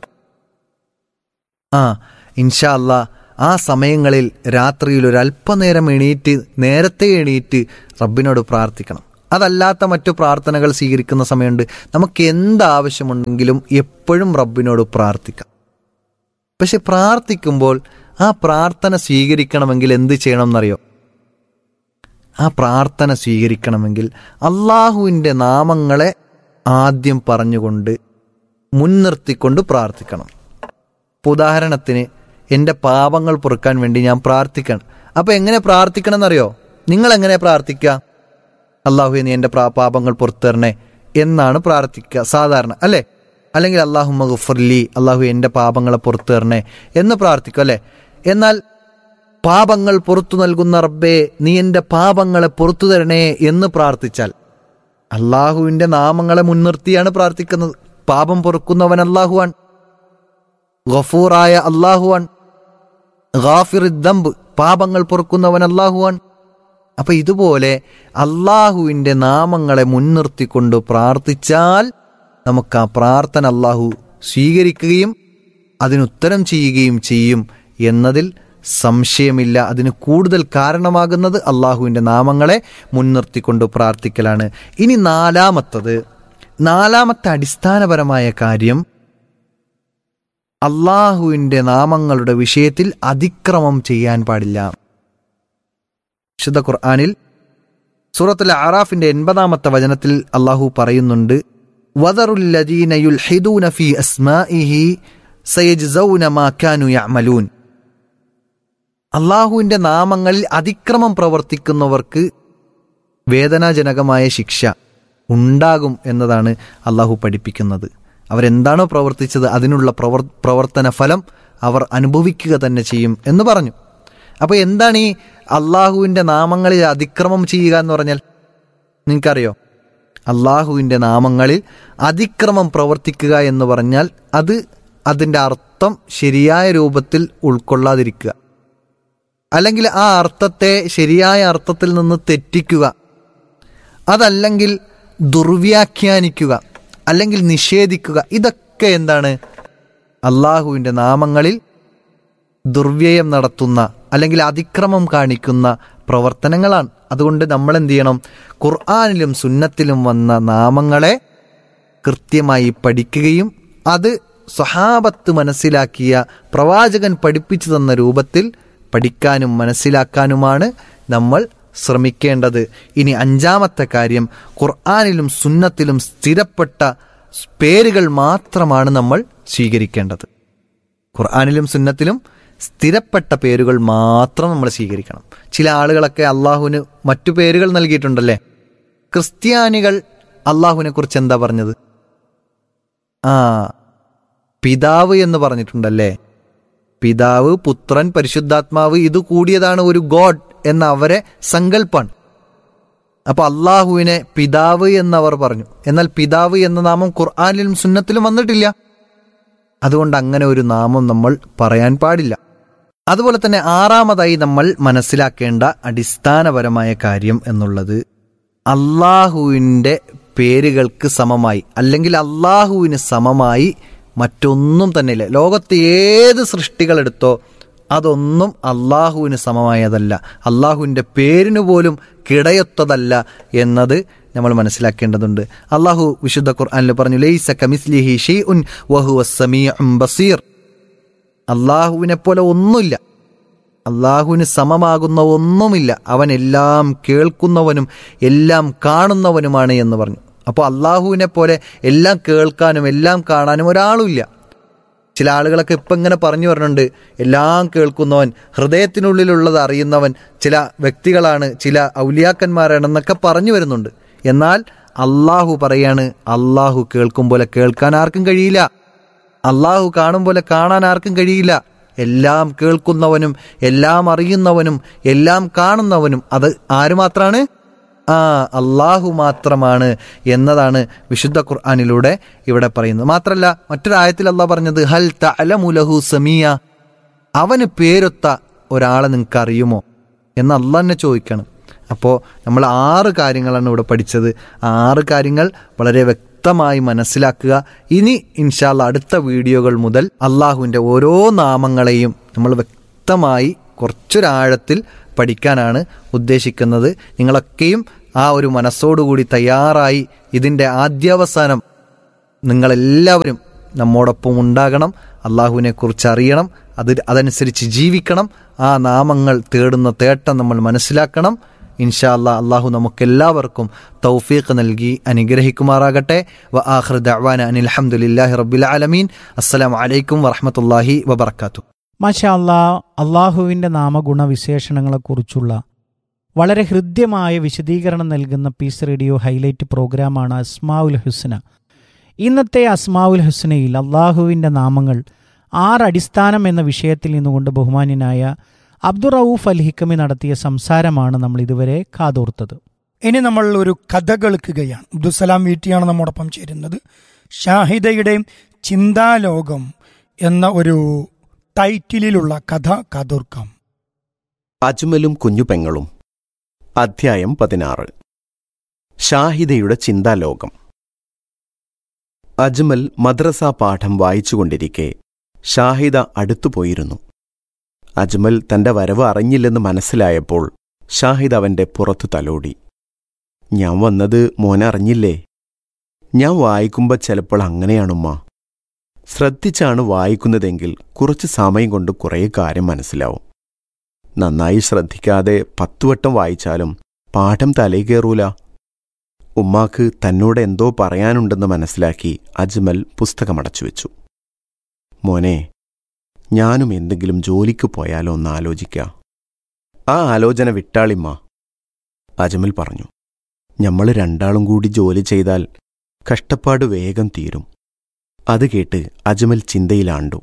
ആ ഇൻഷാ അല്ലാ ആ സമയങ്ങളിൽ രാത്രിയിൽ ഒരു അല്പനേരം എണീറ്റ് നേരത്തെ എണീറ്റ് റബ്ബിനോട് പ്രാർത്ഥിക്കണം അതല്ലാത്ത മറ്റു പ്രാർത്ഥനകൾ സ്വീകരിക്കുന്ന സമയമുണ്ട് നമുക്ക് എന്താവശ്യമുണ്ടെങ്കിലും എപ്പോഴും റബ്ബിനോട് പ്രാർത്ഥിക്കാം പക്ഷെ പ്രാർത്ഥിക്കുമ്പോൾ ആ പ്രാർത്ഥന സ്വീകരിക്കണമെങ്കിൽ എന്ത് ചെയ്യണം എന്നറിയോ ആ പ്രാർത്ഥന സ്വീകരിക്കണമെങ്കിൽ അള്ളാഹുവിൻ്റെ നാമങ്ങളെ ആദ്യം പറഞ്ഞുകൊണ്ട് മുൻനിർത്തിക്കൊണ്ട് പ്രാർത്ഥിക്കണം ഇപ്പൊ ഉദാഹരണത്തിന് എൻ്റെ പാപങ്ങൾ പൊറുക്കാൻ വേണ്ടി ഞാൻ പ്രാർത്ഥിക്കണം അപ്പോൾ എങ്ങനെ പ്രാർത്ഥിക്കണം എന്നറിയോ നിങ്ങൾ എങ്ങനെ പ്രാർത്ഥിക്കുക അള്ളാഹു നീ എൻ്റെ പ്രാ- പാപങ്ങൾ പുറത്തു തരണേ എന്നാണ് പ്രാർത്ഥിക്കുക സാധാരണ അല്ലേ അല്ലെങ്കിൽ അള്ളാഹു മഗുഫർലി അള്ളാഹു എൻ്റെ പാപങ്ങളെ പുറത്തു തരണേ എന്ന് പ്രാർത്ഥിക്കും അല്ലേ എന്നാൽ പാപങ്ങൾ പുറത്തു നൽകുന്ന റബ്ബേ നീ എൻ്റെ പാപങ്ങളെ പുറത്തു തരണേ എന്ന് പ്രാർത്ഥിച്ചാൽ അള്ളാഹുവിൻ്റെ നാമങ്ങളെ മുൻനിർത്തിയാണ് പ്രാർത്ഥിക്കുന്നത് പാപം പൊറുക്കുന്നവൻ അള്ളാഹുവാൻ ഗഫൂറായ അള്ളാഹുവാൻ ഗാഫിർ ദമ്പ് പാപങ്ങൾ പൊറുക്കുന്നവൻ അള്ളാഹുവാൻ അപ്പൊ ഇതുപോലെ അള്ളാഹുവിൻ്റെ നാമങ്ങളെ മുൻനിർത്തിക്കൊണ്ട് പ്രാർത്ഥിച്ചാൽ നമുക്ക് ആ പ്രാർത്ഥന അള്ളാഹു സ്വീകരിക്കുകയും അതിനുത്തരം ചെയ്യുകയും ചെയ്യും എന്നതിൽ സംശയമില്ല അതിന് കൂടുതൽ കാരണമാകുന്നത് അള്ളാഹുവിൻ്റെ നാമങ്ങളെ മുൻനിർത്തിക്കൊണ്ട് പ്രാർത്ഥിക്കലാണ് ഇനി നാലാമത്തത് നാലാമത്തെ അടിസ്ഥാനപരമായ കാര്യം അള്ളാഹുവിൻ്റെ നാമങ്ങളുടെ വിഷയത്തിൽ അതിക്രമം ചെയ്യാൻ പാടില്ല വിശുദ്ധ ഖുർആാനിൽ സൂറത്തുൽ അറാഫിന്റെ എൺപതാമത്തെ വചനത്തിൽ അള്ളാഹു പറയുന്നുണ്ട് വദറുല്ലദീന യുൽഹിദൂന ഫീ അസ്മാഇഹി സയജ്സൗന മാ കാനു യഅമലൂൻ അള്ളാഹുവിന്റെ നാമങ്ങളിൽ അതിക്രമം പ്രവർത്തിക്കുന്നവർക്ക് വേദനാജനകമായ ശിക്ഷ ഉണ്ടാകും എന്നതാണ് അള്ളാഹു പഠിപ്പിക്കുന്നത് അവരെന്താണോ പ്രവർത്തിച്ചത് അതിനുള്ള പ്രവർ പ്രവർത്തന ഫലം അവർ അനുഭവിക്കുക തന്നെ ചെയ്യും എന്ന് പറഞ്ഞു അപ്പോൾ എന്താണ് ഈ അള്ളാഹുവിൻ്റെ നാമങ്ങളിൽ അതിക്രമം ചെയ്യുക എന്ന് പറഞ്ഞാൽ നിങ്ങൾക്കറിയോ അള്ളാഹുവിൻ്റെ നാമങ്ങളിൽ അതിക്രമം പ്രവർത്തിക്കുക എന്ന് പറഞ്ഞാൽ അത് അതിൻ്റെ അർത്ഥം ശരിയായ രൂപത്തിൽ ഉൾക്കൊള്ളാതിരിക്കുക അല്ലെങ്കിൽ ആ അർത്ഥത്തെ ശരിയായ അർത്ഥത്തിൽ നിന്ന് തെറ്റിക്കുക അതല്ലെങ്കിൽ ദുർവ്യാഖ്യാനിക്കുക അല്ലെങ്കിൽ നിഷേധിക്കുക ഇതൊക്കെ എന്താണ് അള്ളാഹുവിൻ്റെ നാമങ്ങളിൽ ദുർവ്യയം നടത്തുന്ന അല്ലെങ്കിൽ അതിക്രമം കാണിക്കുന്ന പ്രവർത്തനങ്ങളാണ് അതുകൊണ്ട് നമ്മൾ എന്ത് ചെയ്യണം ഖുർആാനിലും സുന്നത്തിലും വന്ന നാമങ്ങളെ കൃത്യമായി പഠിക്കുകയും അത് സ്വഹാബത്ത് മനസ്സിലാക്കിയ പ്രവാചകൻ പഠിപ്പിച്ചു തന്ന രൂപത്തിൽ പഠിക്കാനും മനസ്സിലാക്കാനുമാണ് നമ്മൾ ശ്രമിക്കേണ്ടത് ഇനി അഞ്ചാമത്തെ കാര്യം ഖുർആാനിലും സുന്നത്തിലും സ്ഥിരപ്പെട്ട പേരുകൾ മാത്രമാണ് നമ്മൾ സ്വീകരിക്കേണ്ടത് ഖുർആാനിലും സുന്നത്തിലും സ്ഥിരപ്പെട്ട പേരുകൾ മാത്രം നമ്മൾ സ്വീകരിക്കണം ചില ആളുകളൊക്കെ അള്ളാഹുവിന് മറ്റു പേരുകൾ നൽകിയിട്ടുണ്ടല്ലേ ക്രിസ്ത്യാനികൾ അള്ളാഹുവിനെ കുറിച്ച് എന്താ പറഞ്ഞത് ആ പിതാവ് എന്ന് പറഞ്ഞിട്ടുണ്ടല്ലേ പിതാവ് പുത്രൻ പരിശുദ്ധാത്മാവ് ഇത് കൂടിയതാണ് ഒരു ഗോഡ് എന്ന അവരെ സങ്കല്പാണ് അപ്പൊ അള്ളാഹുവിനെ പിതാവ് എന്നവർ പറഞ്ഞു എന്നാൽ പിതാവ് എന്ന നാമം ഖുർആാനിലും സുന്നത്തിലും വന്നിട്ടില്ല അതുകൊണ്ട് അങ്ങനെ ഒരു നാമം നമ്മൾ പറയാൻ പാടില്ല അതുപോലെ തന്നെ ആറാമതായി നമ്മൾ മനസ്സിലാക്കേണ്ട അടിസ്ഥാനപരമായ കാര്യം എന്നുള്ളത് അള്ളാഹുവിൻ്റെ പേരുകൾക്ക് സമമായി അല്ലെങ്കിൽ അള്ളാഹുവിന് സമമായി മറ്റൊന്നും തന്നെ ഇല്ല ലോകത്തെ ഏത് സൃഷ്ടികൾ എടുത്തോ അതൊന്നും അള്ളാഹുവിന് സമമായതല്ല അള്ളാഹുവിൻ്റെ പേരിന് പോലും കിടയൊത്തതല്ല എന്നത് നമ്മൾ മനസ്സിലാക്കേണ്ടതുണ്ട് അള്ളാഹു വിശുദ്ധ ഖുർആനിൽ പറഞ്ഞു ലൈസ കമിസ്ലിഹി ഷെയ്ഉൻ വഹുവ സമീഉൻ ബസീർ അള്ളാഹുവിനെ പോലെ ഒന്നുമില്ല അള്ളാഹുവിന് സമമാകുന്ന ഒന്നുമില്ല അവൻ എല്ലാം കേൾക്കുന്നവനും എല്ലാം കാണുന്നവനുമാണ് എന്ന് പറഞ്ഞു അപ്പോൾ അള്ളാഹുവിനെ പോലെ എല്ലാം കേൾക്കാനും എല്ലാം കാണാനും ഒരാളുമില്ല ചില ആളുകളൊക്കെ ഇപ്പം ഇങ്ങനെ പറഞ്ഞു പറഞ്ഞിട്ടുണ്ട് എല്ലാം കേൾക്കുന്നവൻ ഹൃദയത്തിനുള്ളിലുള്ളത് അറിയുന്നവൻ ചില വ്യക്തികളാണ് ചില ഔലിയാക്കന്മാരാണെന്നൊക്കെ പറഞ്ഞു വരുന്നുണ്ട് എന്നാൽ അള്ളാഹു പറയാണ് അള്ളാഹു കേൾക്കും പോലെ കേൾക്കാൻ ആർക്കും കഴിയില്ല അള്ളാഹു കാണും പോലെ കാണാൻ ആർക്കും കഴിയില്ല എല്ലാം കേൾക്കുന്നവനും എല്ലാം അറിയുന്നവനും എല്ലാം കാണുന്നവനും അത് ആര് മാത്രമാണ് ആ അള്ളാഹു മാത്രമാണ് എന്നതാണ് വിശുദ്ധ ഖുർആാനിലൂടെ ഇവിടെ പറയുന്നത് മാത്രല്ല മറ്റൊരായത്തിൽ അള്ളാഹ് പറഞ്ഞത് ഹൽ തലമുലഹു സമീയ അവന് പേരൊത്ത ഒരാളെ നിങ്ങൾക്ക് അറിയുമോ എന്ന് അള്ളാഹ് തന്നെ ചോദിക്കണം അപ്പോൾ നമ്മൾ ആറ് കാര്യങ്ങളാണ് ഇവിടെ പഠിച്ചത് ആ ആറ് കാര്യങ്ങൾ വളരെ വ്യക്തമായി മനസ്സിലാക്കുക ഇനി ഇൻഷാല്ല അടുത്ത വീഡിയോകൾ മുതൽ അള്ളാഹുവിൻ്റെ ഓരോ നാമങ്ങളെയും നമ്മൾ വ്യക്തമായി കുറച്ചൊരാഴത്തിൽ പഠിക്കാനാണ് ഉദ്ദേശിക്കുന്നത് നിങ്ങളൊക്കെയും ആ ഒരു മനസ്സോടുകൂടി തയ്യാറായി ഇതിൻ്റെ ആദ്യാവസാനം നിങ്ങളെല്ലാവരും നമ്മോടൊപ്പം ഉണ്ടാകണം അള്ളാഹുവിനെ കുറിച്ച് അറിയണം അത് അതനുസരിച്ച് ജീവിക്കണം ആ നാമങ്ങൾ തേടുന്ന തേട്ടം നമ്മൾ മനസ്സിലാക്കണം ഇൻഷാ അല്ലാ അള്ളാഹു നമുക്കെല്ലാവർക്കും തൗഫീഖ് നൽകി അനുഗ്രഹിക്കുമാറാകട്ടെ വ ആഖിർ ദഅ്വാന അനിൽ ഹംദുലില്ലാഹി റബ്ബിൽ ആലമീൻ അസ്സലാമു അലൈക്കും വറഹ്മത്തുള്ളാഹി വബർക്കാത്തു മാഷാ അല്ലാ അള്ളാഹുവിൻ്റെ നാമഗുണ വിശേഷണങ്ങളെക്കുറിച്ചുള്ള വളരെ ഹൃദ്യമായ വിശദീകരണം നൽകുന്ന പീസ് റേഡിയോ ഹൈലൈറ്റ് പ്രോഗ്രാമാണ് അസ്മാവുൽ ഹുസ്ന ഇന്നത്തെ അസ്മാവുൽ ഹുസ്നയിൽ അള്ളാഹുവിൻ്റെ നാമങ്ങൾ ആറടിസ്ഥാനം എന്ന വിഷയത്തിൽ നിന്നുകൊണ്ട് ബഹുമാന്യനായ അബ്ദുറൌഫ് അൽ ഹിക്കമി നടത്തിയ സംസാരമാണ് നമ്മൾ ഇതുവരെ കാതോർത്തത് ഇനി നമ്മൾ ഒരു കഥ കേൾക്കുകയാണ് അബ്ദുസലാം വീട്ടിയാണ് നമ്മോടൊപ്പം ചേരുന്നത് ഷാഹിദയുടെ ചിന്താലോകം എന്ന ഒരു ടൈറ്റിലുള്ള കഥ കാതോർക്കാം അജ്മലും കുഞ്ഞുപെങ്ങളും അധ്യായം പതിനാറ് ഷാഹിദയുടെ ചിന്താലോകം അജ്മൽ മദ്രസ പാഠം വായിച്ചുകൊണ്ടിരിക്കെ ഷാഹിദ അടുത്തുപോയിരുന്നു അജ്മൽ തന്റെ വരവ് അറിഞ്ഞില്ലെന്ന് മനസ്സിലായപ്പോൾ ഷാഹിദ് അവന്റെ പുറത്തു തലോടി ഞാൻ വന്നത് മോനെ അറിഞ്ഞില്ലേ ഞാൻ വായിക്കുമ്പോൾ ചിലപ്പോൾ അങ്ങനെയാണുമ്മ ശ്രദ്ധിച്ചാണ് വായിക്കുന്നതെങ്കിൽ കുറച്ച് സമയം കൊണ്ട് കുറേ കാര്യം മനസ്സിലാവും നന്നായി ശ്രദ്ധിക്കാതെ പത്തുവട്ടം വായിച്ചാലും പാഠം തലേ കയറൂല ഉമ്മാക്ക് തന്നോട് എന്തോ പറയാനുണ്ടെന്ന് മനസ്സിലാക്കി അജ്മൽ പുസ്തകമടച്ചു വെച്ചു മോനെ ഞാനും എന്തെങ്കിലും ജോലിക്ക് പോയാലോ ഒന്ന് ആലോചിക്കാം ആ ആലോചന വിട്ടാളിമ്മ അജ്മൽ പറഞ്ഞു ഞമ്മൾ രണ്ടാളും കൂടി ജോലി ചെയ്താൽ കഷ്ടപ്പാട് വേഗം തീരും അത് കേട്ട് അജ്മൽ ചിന്തയിലാണ്ടു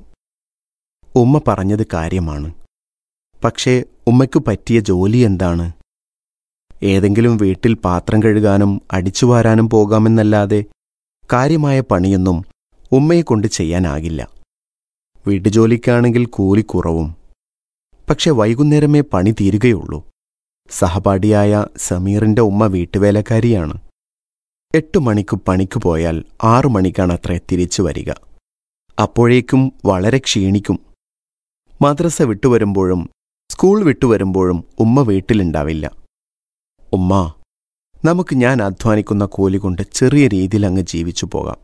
ഉമ്മ പറഞ്ഞത് കാര്യമാണ് പക്ഷേ ഉമ്മയ്ക്കു പറ്റിയ ജോലി എന്താണ് ഏതെങ്കിലും വീട്ടിൽ പാത്രം കഴുകാനും അടിച്ചുവാരാനും പോകാമെന്നല്ലാതെ കാര്യമായ പണിയൊന്നും ഉമ്മയെക്കൊണ്ട് ചെയ്യാനാകില്ല വീട്ടുജോലിക്കാണെങ്കിൽ കൂലി കുറവും പക്ഷെ വൈകുന്നേരമേ പണി തീരുകയുള്ളൂ സഹപാഠിയായ സമീറിന്റെ ഉമ്മ വീട്ടുവേലക്കാരിയാണ് എട്ടു മണിക്ക് പണിക്ക് പോയാൽ ആറു മണിക്കാണത്രേ തിരിച്ചു വരിക അപ്പോഴേക്കും വളരെ ക്ഷീണിക്കും മദ്രസ വിട്ടുവരുമ്പോഴും സ്കൂൾ വിട്ടുവരുമ്പോഴും ഉമ്മ വീട്ടിലുണ്ടാവില്ല ഉമ്മ നമുക്ക് ഞാൻ അധ്വാനിക്കുന്ന കൂലി കൊണ്ട് ചെറിയ രീതിയിൽ അങ്ങ് ജീവിച്ചു പോകാം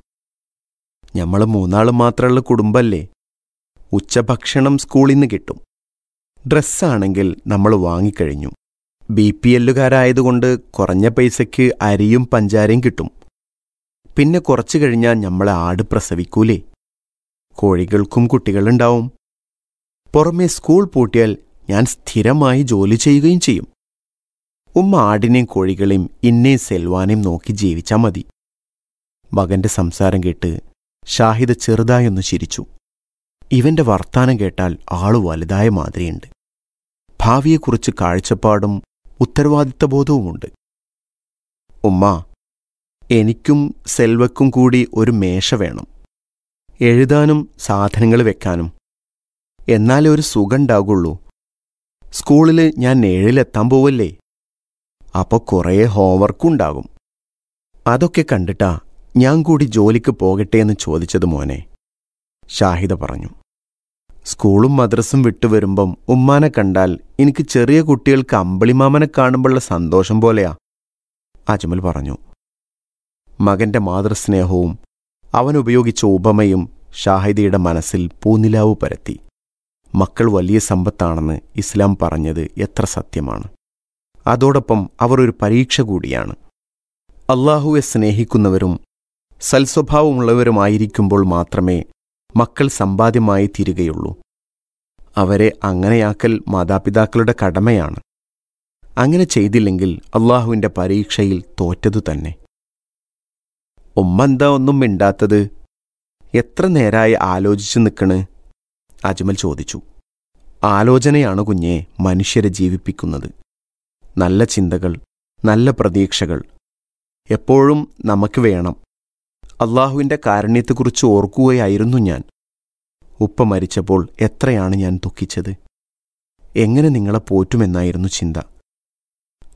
ഞമ്മള് മൂന്നാളും മാത്രമുള്ള കുടുംബല്ലേ ഉച്ചഭക്ഷണം സ്കൂളിൽ നിന്ന് കിട്ടും ഡ്രസ്സാണെങ്കിൽ നമ്മൾ വാങ്ങിക്കഴിഞ്ഞു ബി പി എല്ലുകാരായതുകൊണ്ട് കുറഞ്ഞ പൈസയ്ക്ക് അരിയും പഞ്ചാരയും കിട്ടും പിന്നെ കുറച്ചു കഴിഞ്ഞാൽ ഞമ്മളെ ആട് പ്രസവിക്കൂലേ കോഴികൾക്കും കുട്ടികളുണ്ടാവും പുറമെ സ്കൂൾ പൂട്ടിയാൽ ഞാൻ സ്ഥിരമായി ജോലി ചെയ്യുകയും ചെയ്യും ഉമ്മ ആടിനെയും കോഴികളെയും ഇന്നേയും സെൽവാനെയും നോക്കി ജീവിച്ചാ മതി മകന്റെ സംസാരം കേട്ട് ഷാഹിദ് ചെറുതായൊന്ന് ചിരിച്ചു ഇവന്റെ വർത്താനം കേട്ടാൽ ആളു വലുതായ മാതിരിയുണ്ട് ഭാവിയെക്കുറിച്ച് കാഴ്ചപ്പാടും ഉത്തരവാദിത്തബോധവുമുണ്ട് ഉമ്മ എനിക്കും സെൽവക്കും കൂടി ഒരു മേശ വേണം എഴുതാനും സാധനങ്ങൾ വെക്കാനും എന്നാലേ ഒരു സുഖമുണ്ടാകുള്ളൂ സ്കൂളിൽ ഞാൻ ഏഴിലെത്താൻ പോവല്ലേ അപ്പൊ കുറേ ഹോംവർക്കും ഉണ്ടാകും അതൊക്കെ കണ്ടിട്ടാ ഞാൻ കൂടി ജോലിക്ക് പോകട്ടെ എന്ന് ചോദിച്ചത് മോനെ ഷാഹിദ പറഞ്ഞു സ്കൂളും മദ്രസും വിട്ടുവരുമ്പം ഉമ്മാനെ കണ്ടാൽ എനിക്ക് ചെറിയ കുട്ടികൾക്ക് അമ്പിളിമാമനെ കാണുമ്പോഴുള്ള സന്തോഷം പോലെയാ അജ്മൽ പറഞ്ഞു മകന്റെ മാതൃസ്നേഹവും അവൻ ഉപയോഗിച്ച ഉപമയും ഷാഹിദയുടെ മനസ്സിൽ പൂനിലാവ് പരത്തി മക്കൾ വലിയ സമ്പത്താണെന്ന് ഇസ്ലാം പറഞ്ഞത് എത്ര സത്യമാണ് അതോടൊപ്പം അവർ ഒരു പരീക്ഷ കൂടിയാണ് അള്ളാഹുവെ സ്നേഹിക്കുന്നവരും സൽസ്വഭാവമുള്ളവരുമായിരിക്കുമ്പോൾ മാത്രമേ മക്കൾ സമ്പാദ്യമായി തീരുകയുള്ളൂ അവരെ അങ്ങനെയാക്കൽ മാതാപിതാക്കളുടെ കടമയാണ് അങ്ങനെ ചെയ്തില്ലെങ്കിൽ അള്ളാഹുവിന്റെ പരീക്ഷയിൽ തോറ്റതു തന്നെ ഉമ്മ എന്താ ഒന്നും മിണ്ടാത്തത് എത്ര നേരായി ആലോചിച്ചു നിൽക്കണ് അജ്മൽ ചോദിച്ചു ആലോചനയാണ് കുഞ്ഞെ മനുഷ്യരെ ജീവിപ്പിക്കുന്നത് നല്ല ചിന്തകൾ നല്ല പ്രതീക്ഷകൾ എപ്പോഴും നമുക്ക് വേണം അള്ളാഹുവിന്റെ കാരുണ്യത്തെക്കുറിച്ച് ഓർക്കുകയായിരുന്നു ഞാൻ ഉപ്പ മരിച്ചപ്പോൾ എത്രയാണ് ഞാൻ ദുഃഖിച്ചത് എങ്ങനെ നിങ്ങളെ പോറ്റുമെന്നായിരുന്നു ചിന്ത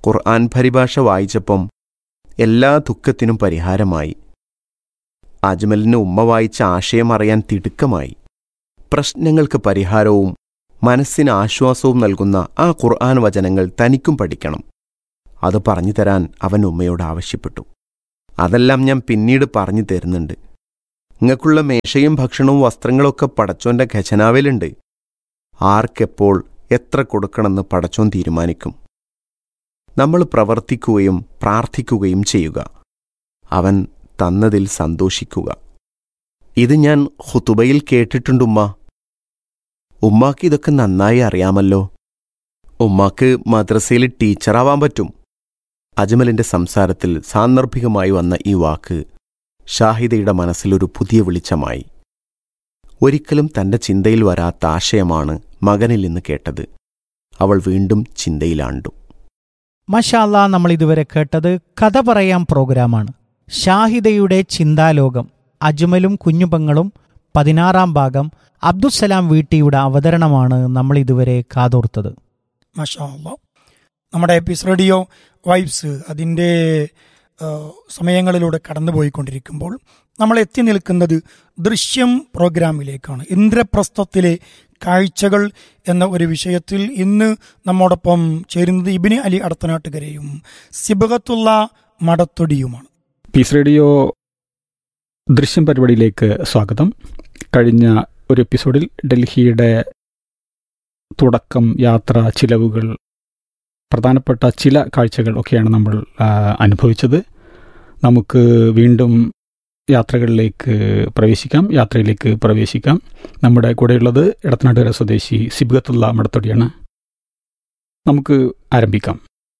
ഖുർആൻ പരിഭാഷ വായിച്ചപ്പം എല്ലാ ദുഃഖത്തിനും പരിഹാരമായി അജ്മലിന് ഉമ്മ വായിച്ച ആശയം അറിയാൻ തിടുക്കമായി പ്രശ്നങ്ങൾക്ക് പരിഹാരവും മനസ്സിന് ആശ്വാസവും നൽകുന്ന ആ ഖുർആൻ വചനങ്ങൾ തനിക്കും പഠിക്കണം അത് പറഞ്ഞു തരാൻ അവൻ ഉമ്മയോട് ആവശ്യപ്പെട്ടു അതെല്ലാം ഞാൻ പിന്നീട് പറഞ്ഞു തരുന്നുണ്ട് നിങ്ങൾക്കുള്ള മേശയും ഭക്ഷണവും വസ്ത്രങ്ങളൊക്കെ പടച്ചോന്റെ ഖജനാവിലുണ്ട് ആർക്കെപ്പോൾ എത്ര കൊടുക്കണമെന്ന് പടച്ചോൻ തീരുമാനിക്കും നമ്മൾ പ്രവർത്തിക്കുകയും പ്രാർത്ഥിക്കുകയും ചെയ്യുക അവൻ തന്നതിൽ സന്തോഷിക്കുക ഇത് ഞാൻ ഹുതുബയിൽ കേട്ടിട്ടുണ്ടുമ്മ ഉമ്മാക്ക് ഇതൊക്കെ നന്നായി അറിയാമല്ലോ ഉമ്മാക്ക് മദ്രസയിൽ ടീച്ചറാവാൻ പറ്റും അജ്മലിന്റെ സംസാരത്തിൽ സാന്ദർഭികമായി വന്ന ഈ വാക്ക് ഷാഹിദയുടെ മനസ്സിലൊരു പുതിയ വെളിച്ചമായി ഒരിക്കലും തന്റെ ചിന്തയിൽ വരാത്ത ആശയമാണ് മകനിൽ നിന്ന് കേട്ടത് അവൾ വീണ്ടും ചിന്തയിലാണ്ടു മഷാല്ല നമ്മൾ ഇതുവരെ കേട്ടത് കഥ പറയാം പ്രോഗ്രാമാണ് ഷാഹിദയുടെ ചിന്താലോകം അജ്മലും കുഞ്ഞുപങ്ങളും പതിനാറാം ഭാഗം അബ്ദുസലാം വീട്ടിയുടെ അവതരണമാണ് നമ്മൾ ഇതുവരെ കാതോർത്തത് മഷാ അല്ലാ. നമ്മുടെ പീസ് റേഡിയോ വൈബ്സ് അതിൻ്റെ ആ, സമയങ്ങളിലൂടെ കടന്നുപോയിക്കൊണ്ടിരിക്കുമ്പോൾ നമ്മൾ എത്തി നിൽക്കുന്നത് ദൃശ്യം പ്രോഗ്രാമിലേക്കാണ് ഇന്ദ്രപ്രസ്ഥത്തിലെ കാഴ്ചകൾ എന്ന ഒരു വിഷയത്തിൽ ഇന്ന് നമ്മോടൊപ്പം ചേരുന്നത് ഇബിന് അലി അടത്തനാട്ടുകരയും സിബകത്തുള്ള മടത്തൊടിയുമാണ് പീസ് റേഡിയോ ദൃശ്യം പരിപാടിയിലേക്ക് സ്വാഗതം കഴിഞ്ഞ ഒരു എപ്പിസോഡിൽ ഡൽഹിയുടെ തുടക്കം യാത്ര ചിലവുകൾ പ്രധാനപ്പെട്ട ചില കാഴ്ചകൾ ഒക്കെയാണ് നമ്മൾ ആ, അനുഭവിച്ചത് നമുക്ക് വീണ്ടും യാത്രകളിലേക്ക് പ്രവേശിക്കാം യാത്രയിലേക്ക് പ്രവേശിക്കാം നമ്മുടെ കൂടെയുള്ളത് ഇടത്തനാട്ടുകര സ്വദേശി സിബ്ഗത്തുള്ള മടത്തൊടിയാണ് നമുക്ക് ആരംഭിക്കാം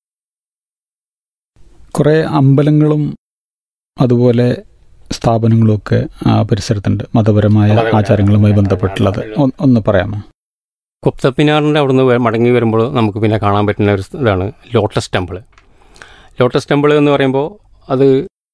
കുറേ അമ്പലങ്ങളും അതുപോലെ സ്ഥാപനങ്ങളുമൊക്കെ ആ പരിസരത്തുണ്ട് മതപരമായ മതപരമായ ആചാരങ്ങളുമായി ബന്ധപ്പെട്ടുള്ളത് ഒന്ന് ഒന്ന് പറയാമോ കുപ്തപ്പിനാറിൻ്റെ അവിടുന്ന് വ- മടങ്ങി വരുമ്പോൾ നമുക്ക് പിന്നെ കാണാൻ പറ്റുന്ന ഒരു ഇതാണ് ലോട്ടസ് ടെമ്പിൾ ലോട്ടസ് ടെമ്പിൾ എന്ന് പറയുമ്പോൾ അത്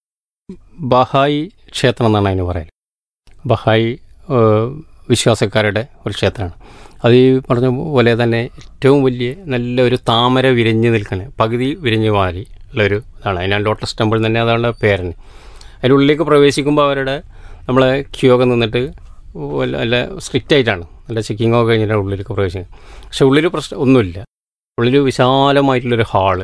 ബഹായി ക്ഷേത്രം എന്നാണ് അതിന് പറയുന്നത് ബഹായി ഏഹ്, വിശ്വാസക്കാരുടെ ഒരു ക്ഷേത്രമാണ് അത് ഈ പറഞ്ഞ പോലെ തന്നെ ഏറ്റവും വലിയ നല്ല ഒരു താമര വിരിഞ്ഞ് നിൽക്കുന്ന പകുതി വിരിഞ്ഞ് മാറി ഉള്ളൊരു ഇതാണ് അതിനാണ് ലോട്ടസ് ടെമ്പിൾ തന്നെ അതാണ് പേരന് അതിൻ്റെ ഉള്ളിലേക്ക് പ്രവേശിക്കുമ്പോൾ അവരുടെ നമ്മളെ ക്യൂ ഒക്കെ നിന്നിട്ട് വല്ല നല്ല സ്ട്രിക്റ്റ് ആയിട്ടാണ് നല്ല ചെക്കിംഗ് ഒക്കെ കഴിഞ്ഞിട്ട് ഉള്ളിലേക്ക് പ്രവേശിക്കുന്നത് പക്ഷെ ഉള്ളിൽ പ്രശ്നം ഒന്നുമില്ല ഉള്ളിൽ വിശാലമായിട്ടുള്ളൊരു ഹാള്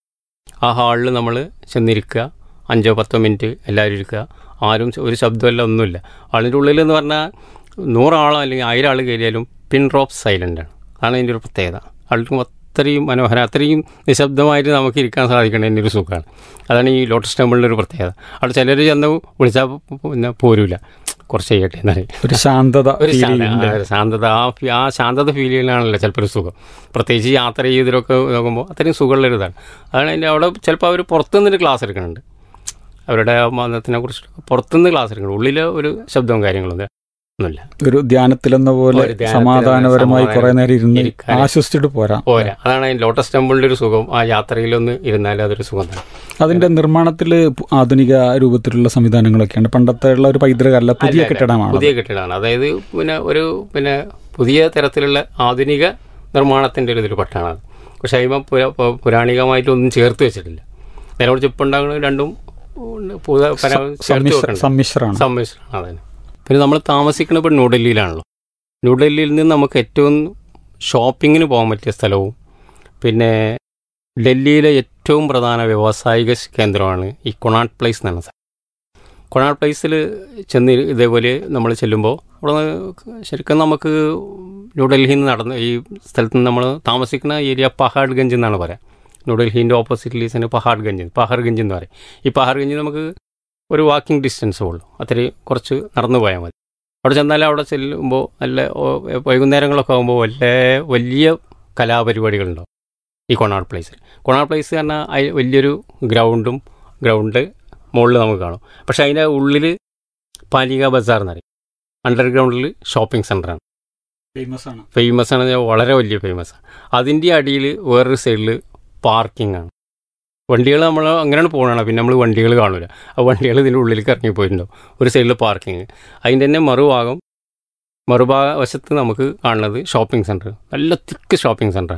ആ ഹാളിൽ നമ്മൾ ചെന്നിരിക്കുക അഞ്ചോ പത്തോ മിനിറ്റ് എല്ലാവരും ഇരിക്കുക ആരും ഒരു ശബ്ദമല്ല ഒന്നുമില്ല അതിൻ്റെ ഉള്ളിൽ എന്ന് പറഞ്ഞാൽ നൂറാളോ അല്ലെങ്കിൽ ആയിരം ആൾ കയറിയാലും പിൻ ഡ്രോപ്പ് സൈലൻ്റ് ആണ് അതാണ് അതിൻ്റെ ഒരു പ്രത്യേകത ആൾക്കും അത്രയും മനോഹരം അത്രയും നിശബ്ദമായിട്ട് നമുക്ക് ഇരിക്കാൻ സാധിക്കുന്നതിൻ്റെ ഒരു സുഖമാണ് അതാണ് ഈ ലോട്ടസ് ടെമ്പിളിൻ്റെ ഒരു പ്രത്യേകത അവിടെ ചിലർ ചെന്ന് വിളിച്ചാൽ പിന്നെ പോരൂല കുറച്ച് ചെയ്യട്ടെ എന്നറിയും ഒരു ശാന്തത ഒരു feel ശാന്ത- ചെയ്യുന്നുണ്ട്. ആ, ഒരു ശാന്തത ആ ഫി- ആ ശാന്തത ഫീൽ ചെയ്യാനാണല്ലോ ചിലപ്പോൾ ഒരു സുഖം പ്രത്യേകിച്ച് യാത്ര ചെയ്തതിലൊക്കെ നോക്കുമ്പോൾ അത്രയും സുഖമുള്ളൊരു ഇതാണ് അതാണ് അതിൻ്റെ അവിടെ ചിലപ്പോൾ അവർ പുറത്തുനിന്നൊരു ക്ലാസ് എടുക്കുന്നുണ്ട് അവരുടെ മതത്തിനെ കുറിച്ച് പുറത്തുനിന്ന് ക്ലാസ് എടുക്കുന്നുണ്ട് ഉള്ളിൽ ഒരു ശബ്ദവും കാര്യങ്ങളൊന്നും ഒന്നുമില്ല ഒരു ധ്യാനത്തിലെന്ന പോലെ ഒരു ധ്യാനത്തിലെന്ന സമാധാനപരമായി കുറെ നേരം ഇരുന്ന് ഇരിക്കാൻ. ആശ്വസിച്ചിട്ട് പോരാ പോരാ അതാണ് ഈ ലോട്ടസ് ടെമ്പിളിൻ്റെ ഒരു സുഖം ആ യാത്രയിലൊന്ന് ഇരുന്നാൽ അതൊരു സുഖം തന്നെ അതിന്റെ നിർമ്മാണത്തിൽ ആധുനിക രൂപത്തിലുള്ള സംവിധാനങ്ങളൊക്കെയാണ് പണ്ടത്തെ ഉള്ള ഒരു പൈതൃകമല്ല പുതിയ അല്ല, അല്ല, കെട്ടിടമാണ് പുതിയ കെട്ടിടമാണ് അതായത് പിന്നെ ഒരു പിന്നെ പുതിയ തരത്തിലുള്ള ആധുനിക നിർമ്മാണത്തിൻ്റെ ഒരു ഇതിൽ പെട്ടാണ് അത് പക്ഷേ അതിമ പുരാണികമായിട്ടൊന്നും ചേർത്ത് വെച്ചിട്ടില്ല നിലവിൽ ചിപ്പുണ്ടാകുന്ന രണ്ടും ഉണ്ട്. പുത- പര- ചേർത്ത് സമ്മിശ്ര- വെക്കണം. സമ്മിശ്രമാണ് സമ്മിശ്രമാണ് അതന്നെ പിന്നെ നമ്മൾ താമസിക്കുന്നത് ഇപ്പോൾ ന്യൂഡൽഹിയിലാണല്ലോ ന്യൂഡൽഹിയിൽ നിന്ന് നമുക്ക് ഏറ്റവും ഷോപ്പിങ്ങിന് പോകാൻ പറ്റിയ സ്ഥലവും പിന്നെ ഡൽഹിയിലെ ഏറ്റവും പ്രധാന വ്യാവസായിക കേന്ദ്രമാണ് ഈ കൊണാട്ട് പ്ലേസ് എന്നാണ് സ്ഥലം കൊണാട്ട് പ്ലേസിൽ ചെന്ന് ഇതേപോലെ നമ്മൾ ചെല്ലുമ്പോൾ അവിടെ നിന്ന് ശരിക്കും നമുക്ക് ന്യൂഡൽഹിയിൽ നിന്ന് നടന്ന് ഈ സ്ഥലത്ത് നിന്ന് നമ്മൾ താമസിക്കുന്ന ഏരിയ പഹാഡ്ഗഞ്ച് എന്നാണ് പറയാം ന്യൂഡൽഹിൻ്റെ ഓപ്പോസിറ്റിൽ തന്നെ പഹാഡ്ഗഞ്ച് പഹാർഗഞ്ച് എന്ന് പറയും ഈ പഹാർഗഞ്ച് നമുക്ക് ഒരു വാക്കിംഗ് ഡിസ്റ്റൻസേ ഉള്ളൂ അത്രയും കുറച്ച് നടന്നു പോയാൽ മതി അവിടെ ചെന്നാൽ അവിടെ ചെല്ലുമ്പോൾ നല്ല ഓ- വൈകുന്നേരങ്ങളൊക്കെ ആകുമ്പോൾ വലിയ വലിയ കലാപരിപാടികളുണ്ടാവും ഈ കൊണാട് പ്ലേസിൽ കൊണാട് പ്ലേസ് പറഞ്ഞാൽ അയി- വലിയൊരു ഗ്രൗണ്ടും ഗ്രൗണ്ട് മുകളിൽ നമുക്ക് കാണും പക്ഷേ അതിൻ്റെ ഉള്ളിൽ പാലിക ബസാർ എന്നറിയും അണ്ടർഗ്രൗണ്ടിൽ ഷോപ്പിംഗ് സെൻ്ററാണ് ഫേമസ് ആണ് ഫേമസ് ആണ് ഞാൻ വളരെ വലിയ ഫേമസ് ആണ് അതിൻ്റെ അടിയിൽ വേറൊരു സൈഡിൽ പാർക്കിംഗ് ആണ് വണ്ടികൾ നമ്മൾ അങ്ങനെയാണ് പോകണം പിന്നെ നമ്മൾ വണ്ടികൾ കാണില്ല ആ വണ്ടികൾ ഇതിൻ്റെ ഉള്ളിലേക്ക് ഇറങ്ങിപ്പോയിട്ടുണ്ടാവും ഒരു സൈഡിൽ പാർക്കിംഗ് അതിൻ്റെ തന്നെ മറുഭാഗം മറുഭാഗ വശത്ത് നമുക്ക് കാണുന്നത് ഷോപ്പിംഗ് സെൻറ്റർ നല്ല തിക്ക് ഷോപ്പിംഗ് സെൻറ്റർ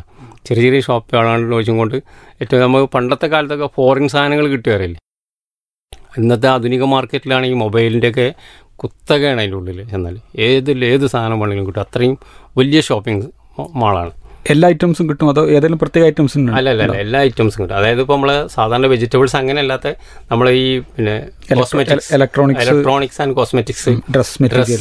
ചെറിയ ചെറിയ ഷോപ്പുകളാണ് ചോദിച്ചും കൊണ്ട് ഏറ്റവും നമുക്ക് പണ്ടത്തെ കാലത്തൊക്കെ ഫോറിൻ സാധനങ്ങൾ കിട്ടുകയറില്ലേ ഇന്നത്തെ ആധുനിക മാർക്കറ്റിലാണെങ്കിൽ മൊബൈലിൻ്റെയൊക്കെ കുത്തകയാണ് അതിൻ്റെ ഉള്ളിൽ എന്നാൽ ഏത് ഏത് സാധനം വേണമെങ്കിലും കിട്ടും അത്രയും വലിയ ഷോപ്പിംഗ് മാളാണ് എല്ലാ ഐറ്റംസും കിട്ടും അതോ ഏതെങ്കിലും പ്രത്യേക ഐറ്റംസ് അല്ല അല്ല അല്ല എല്ലാ ഐറ്റംസും കിട്ടും അതായത് ഇപ്പോൾ നമ്മൾ സാധാരണ വെജിറ്റബിൾസ് അങ്ങനെ അല്ലാത്ത നമ്മൾ ഈ പിന്നെ cosmetics electronics, electronics and cosmetics dress material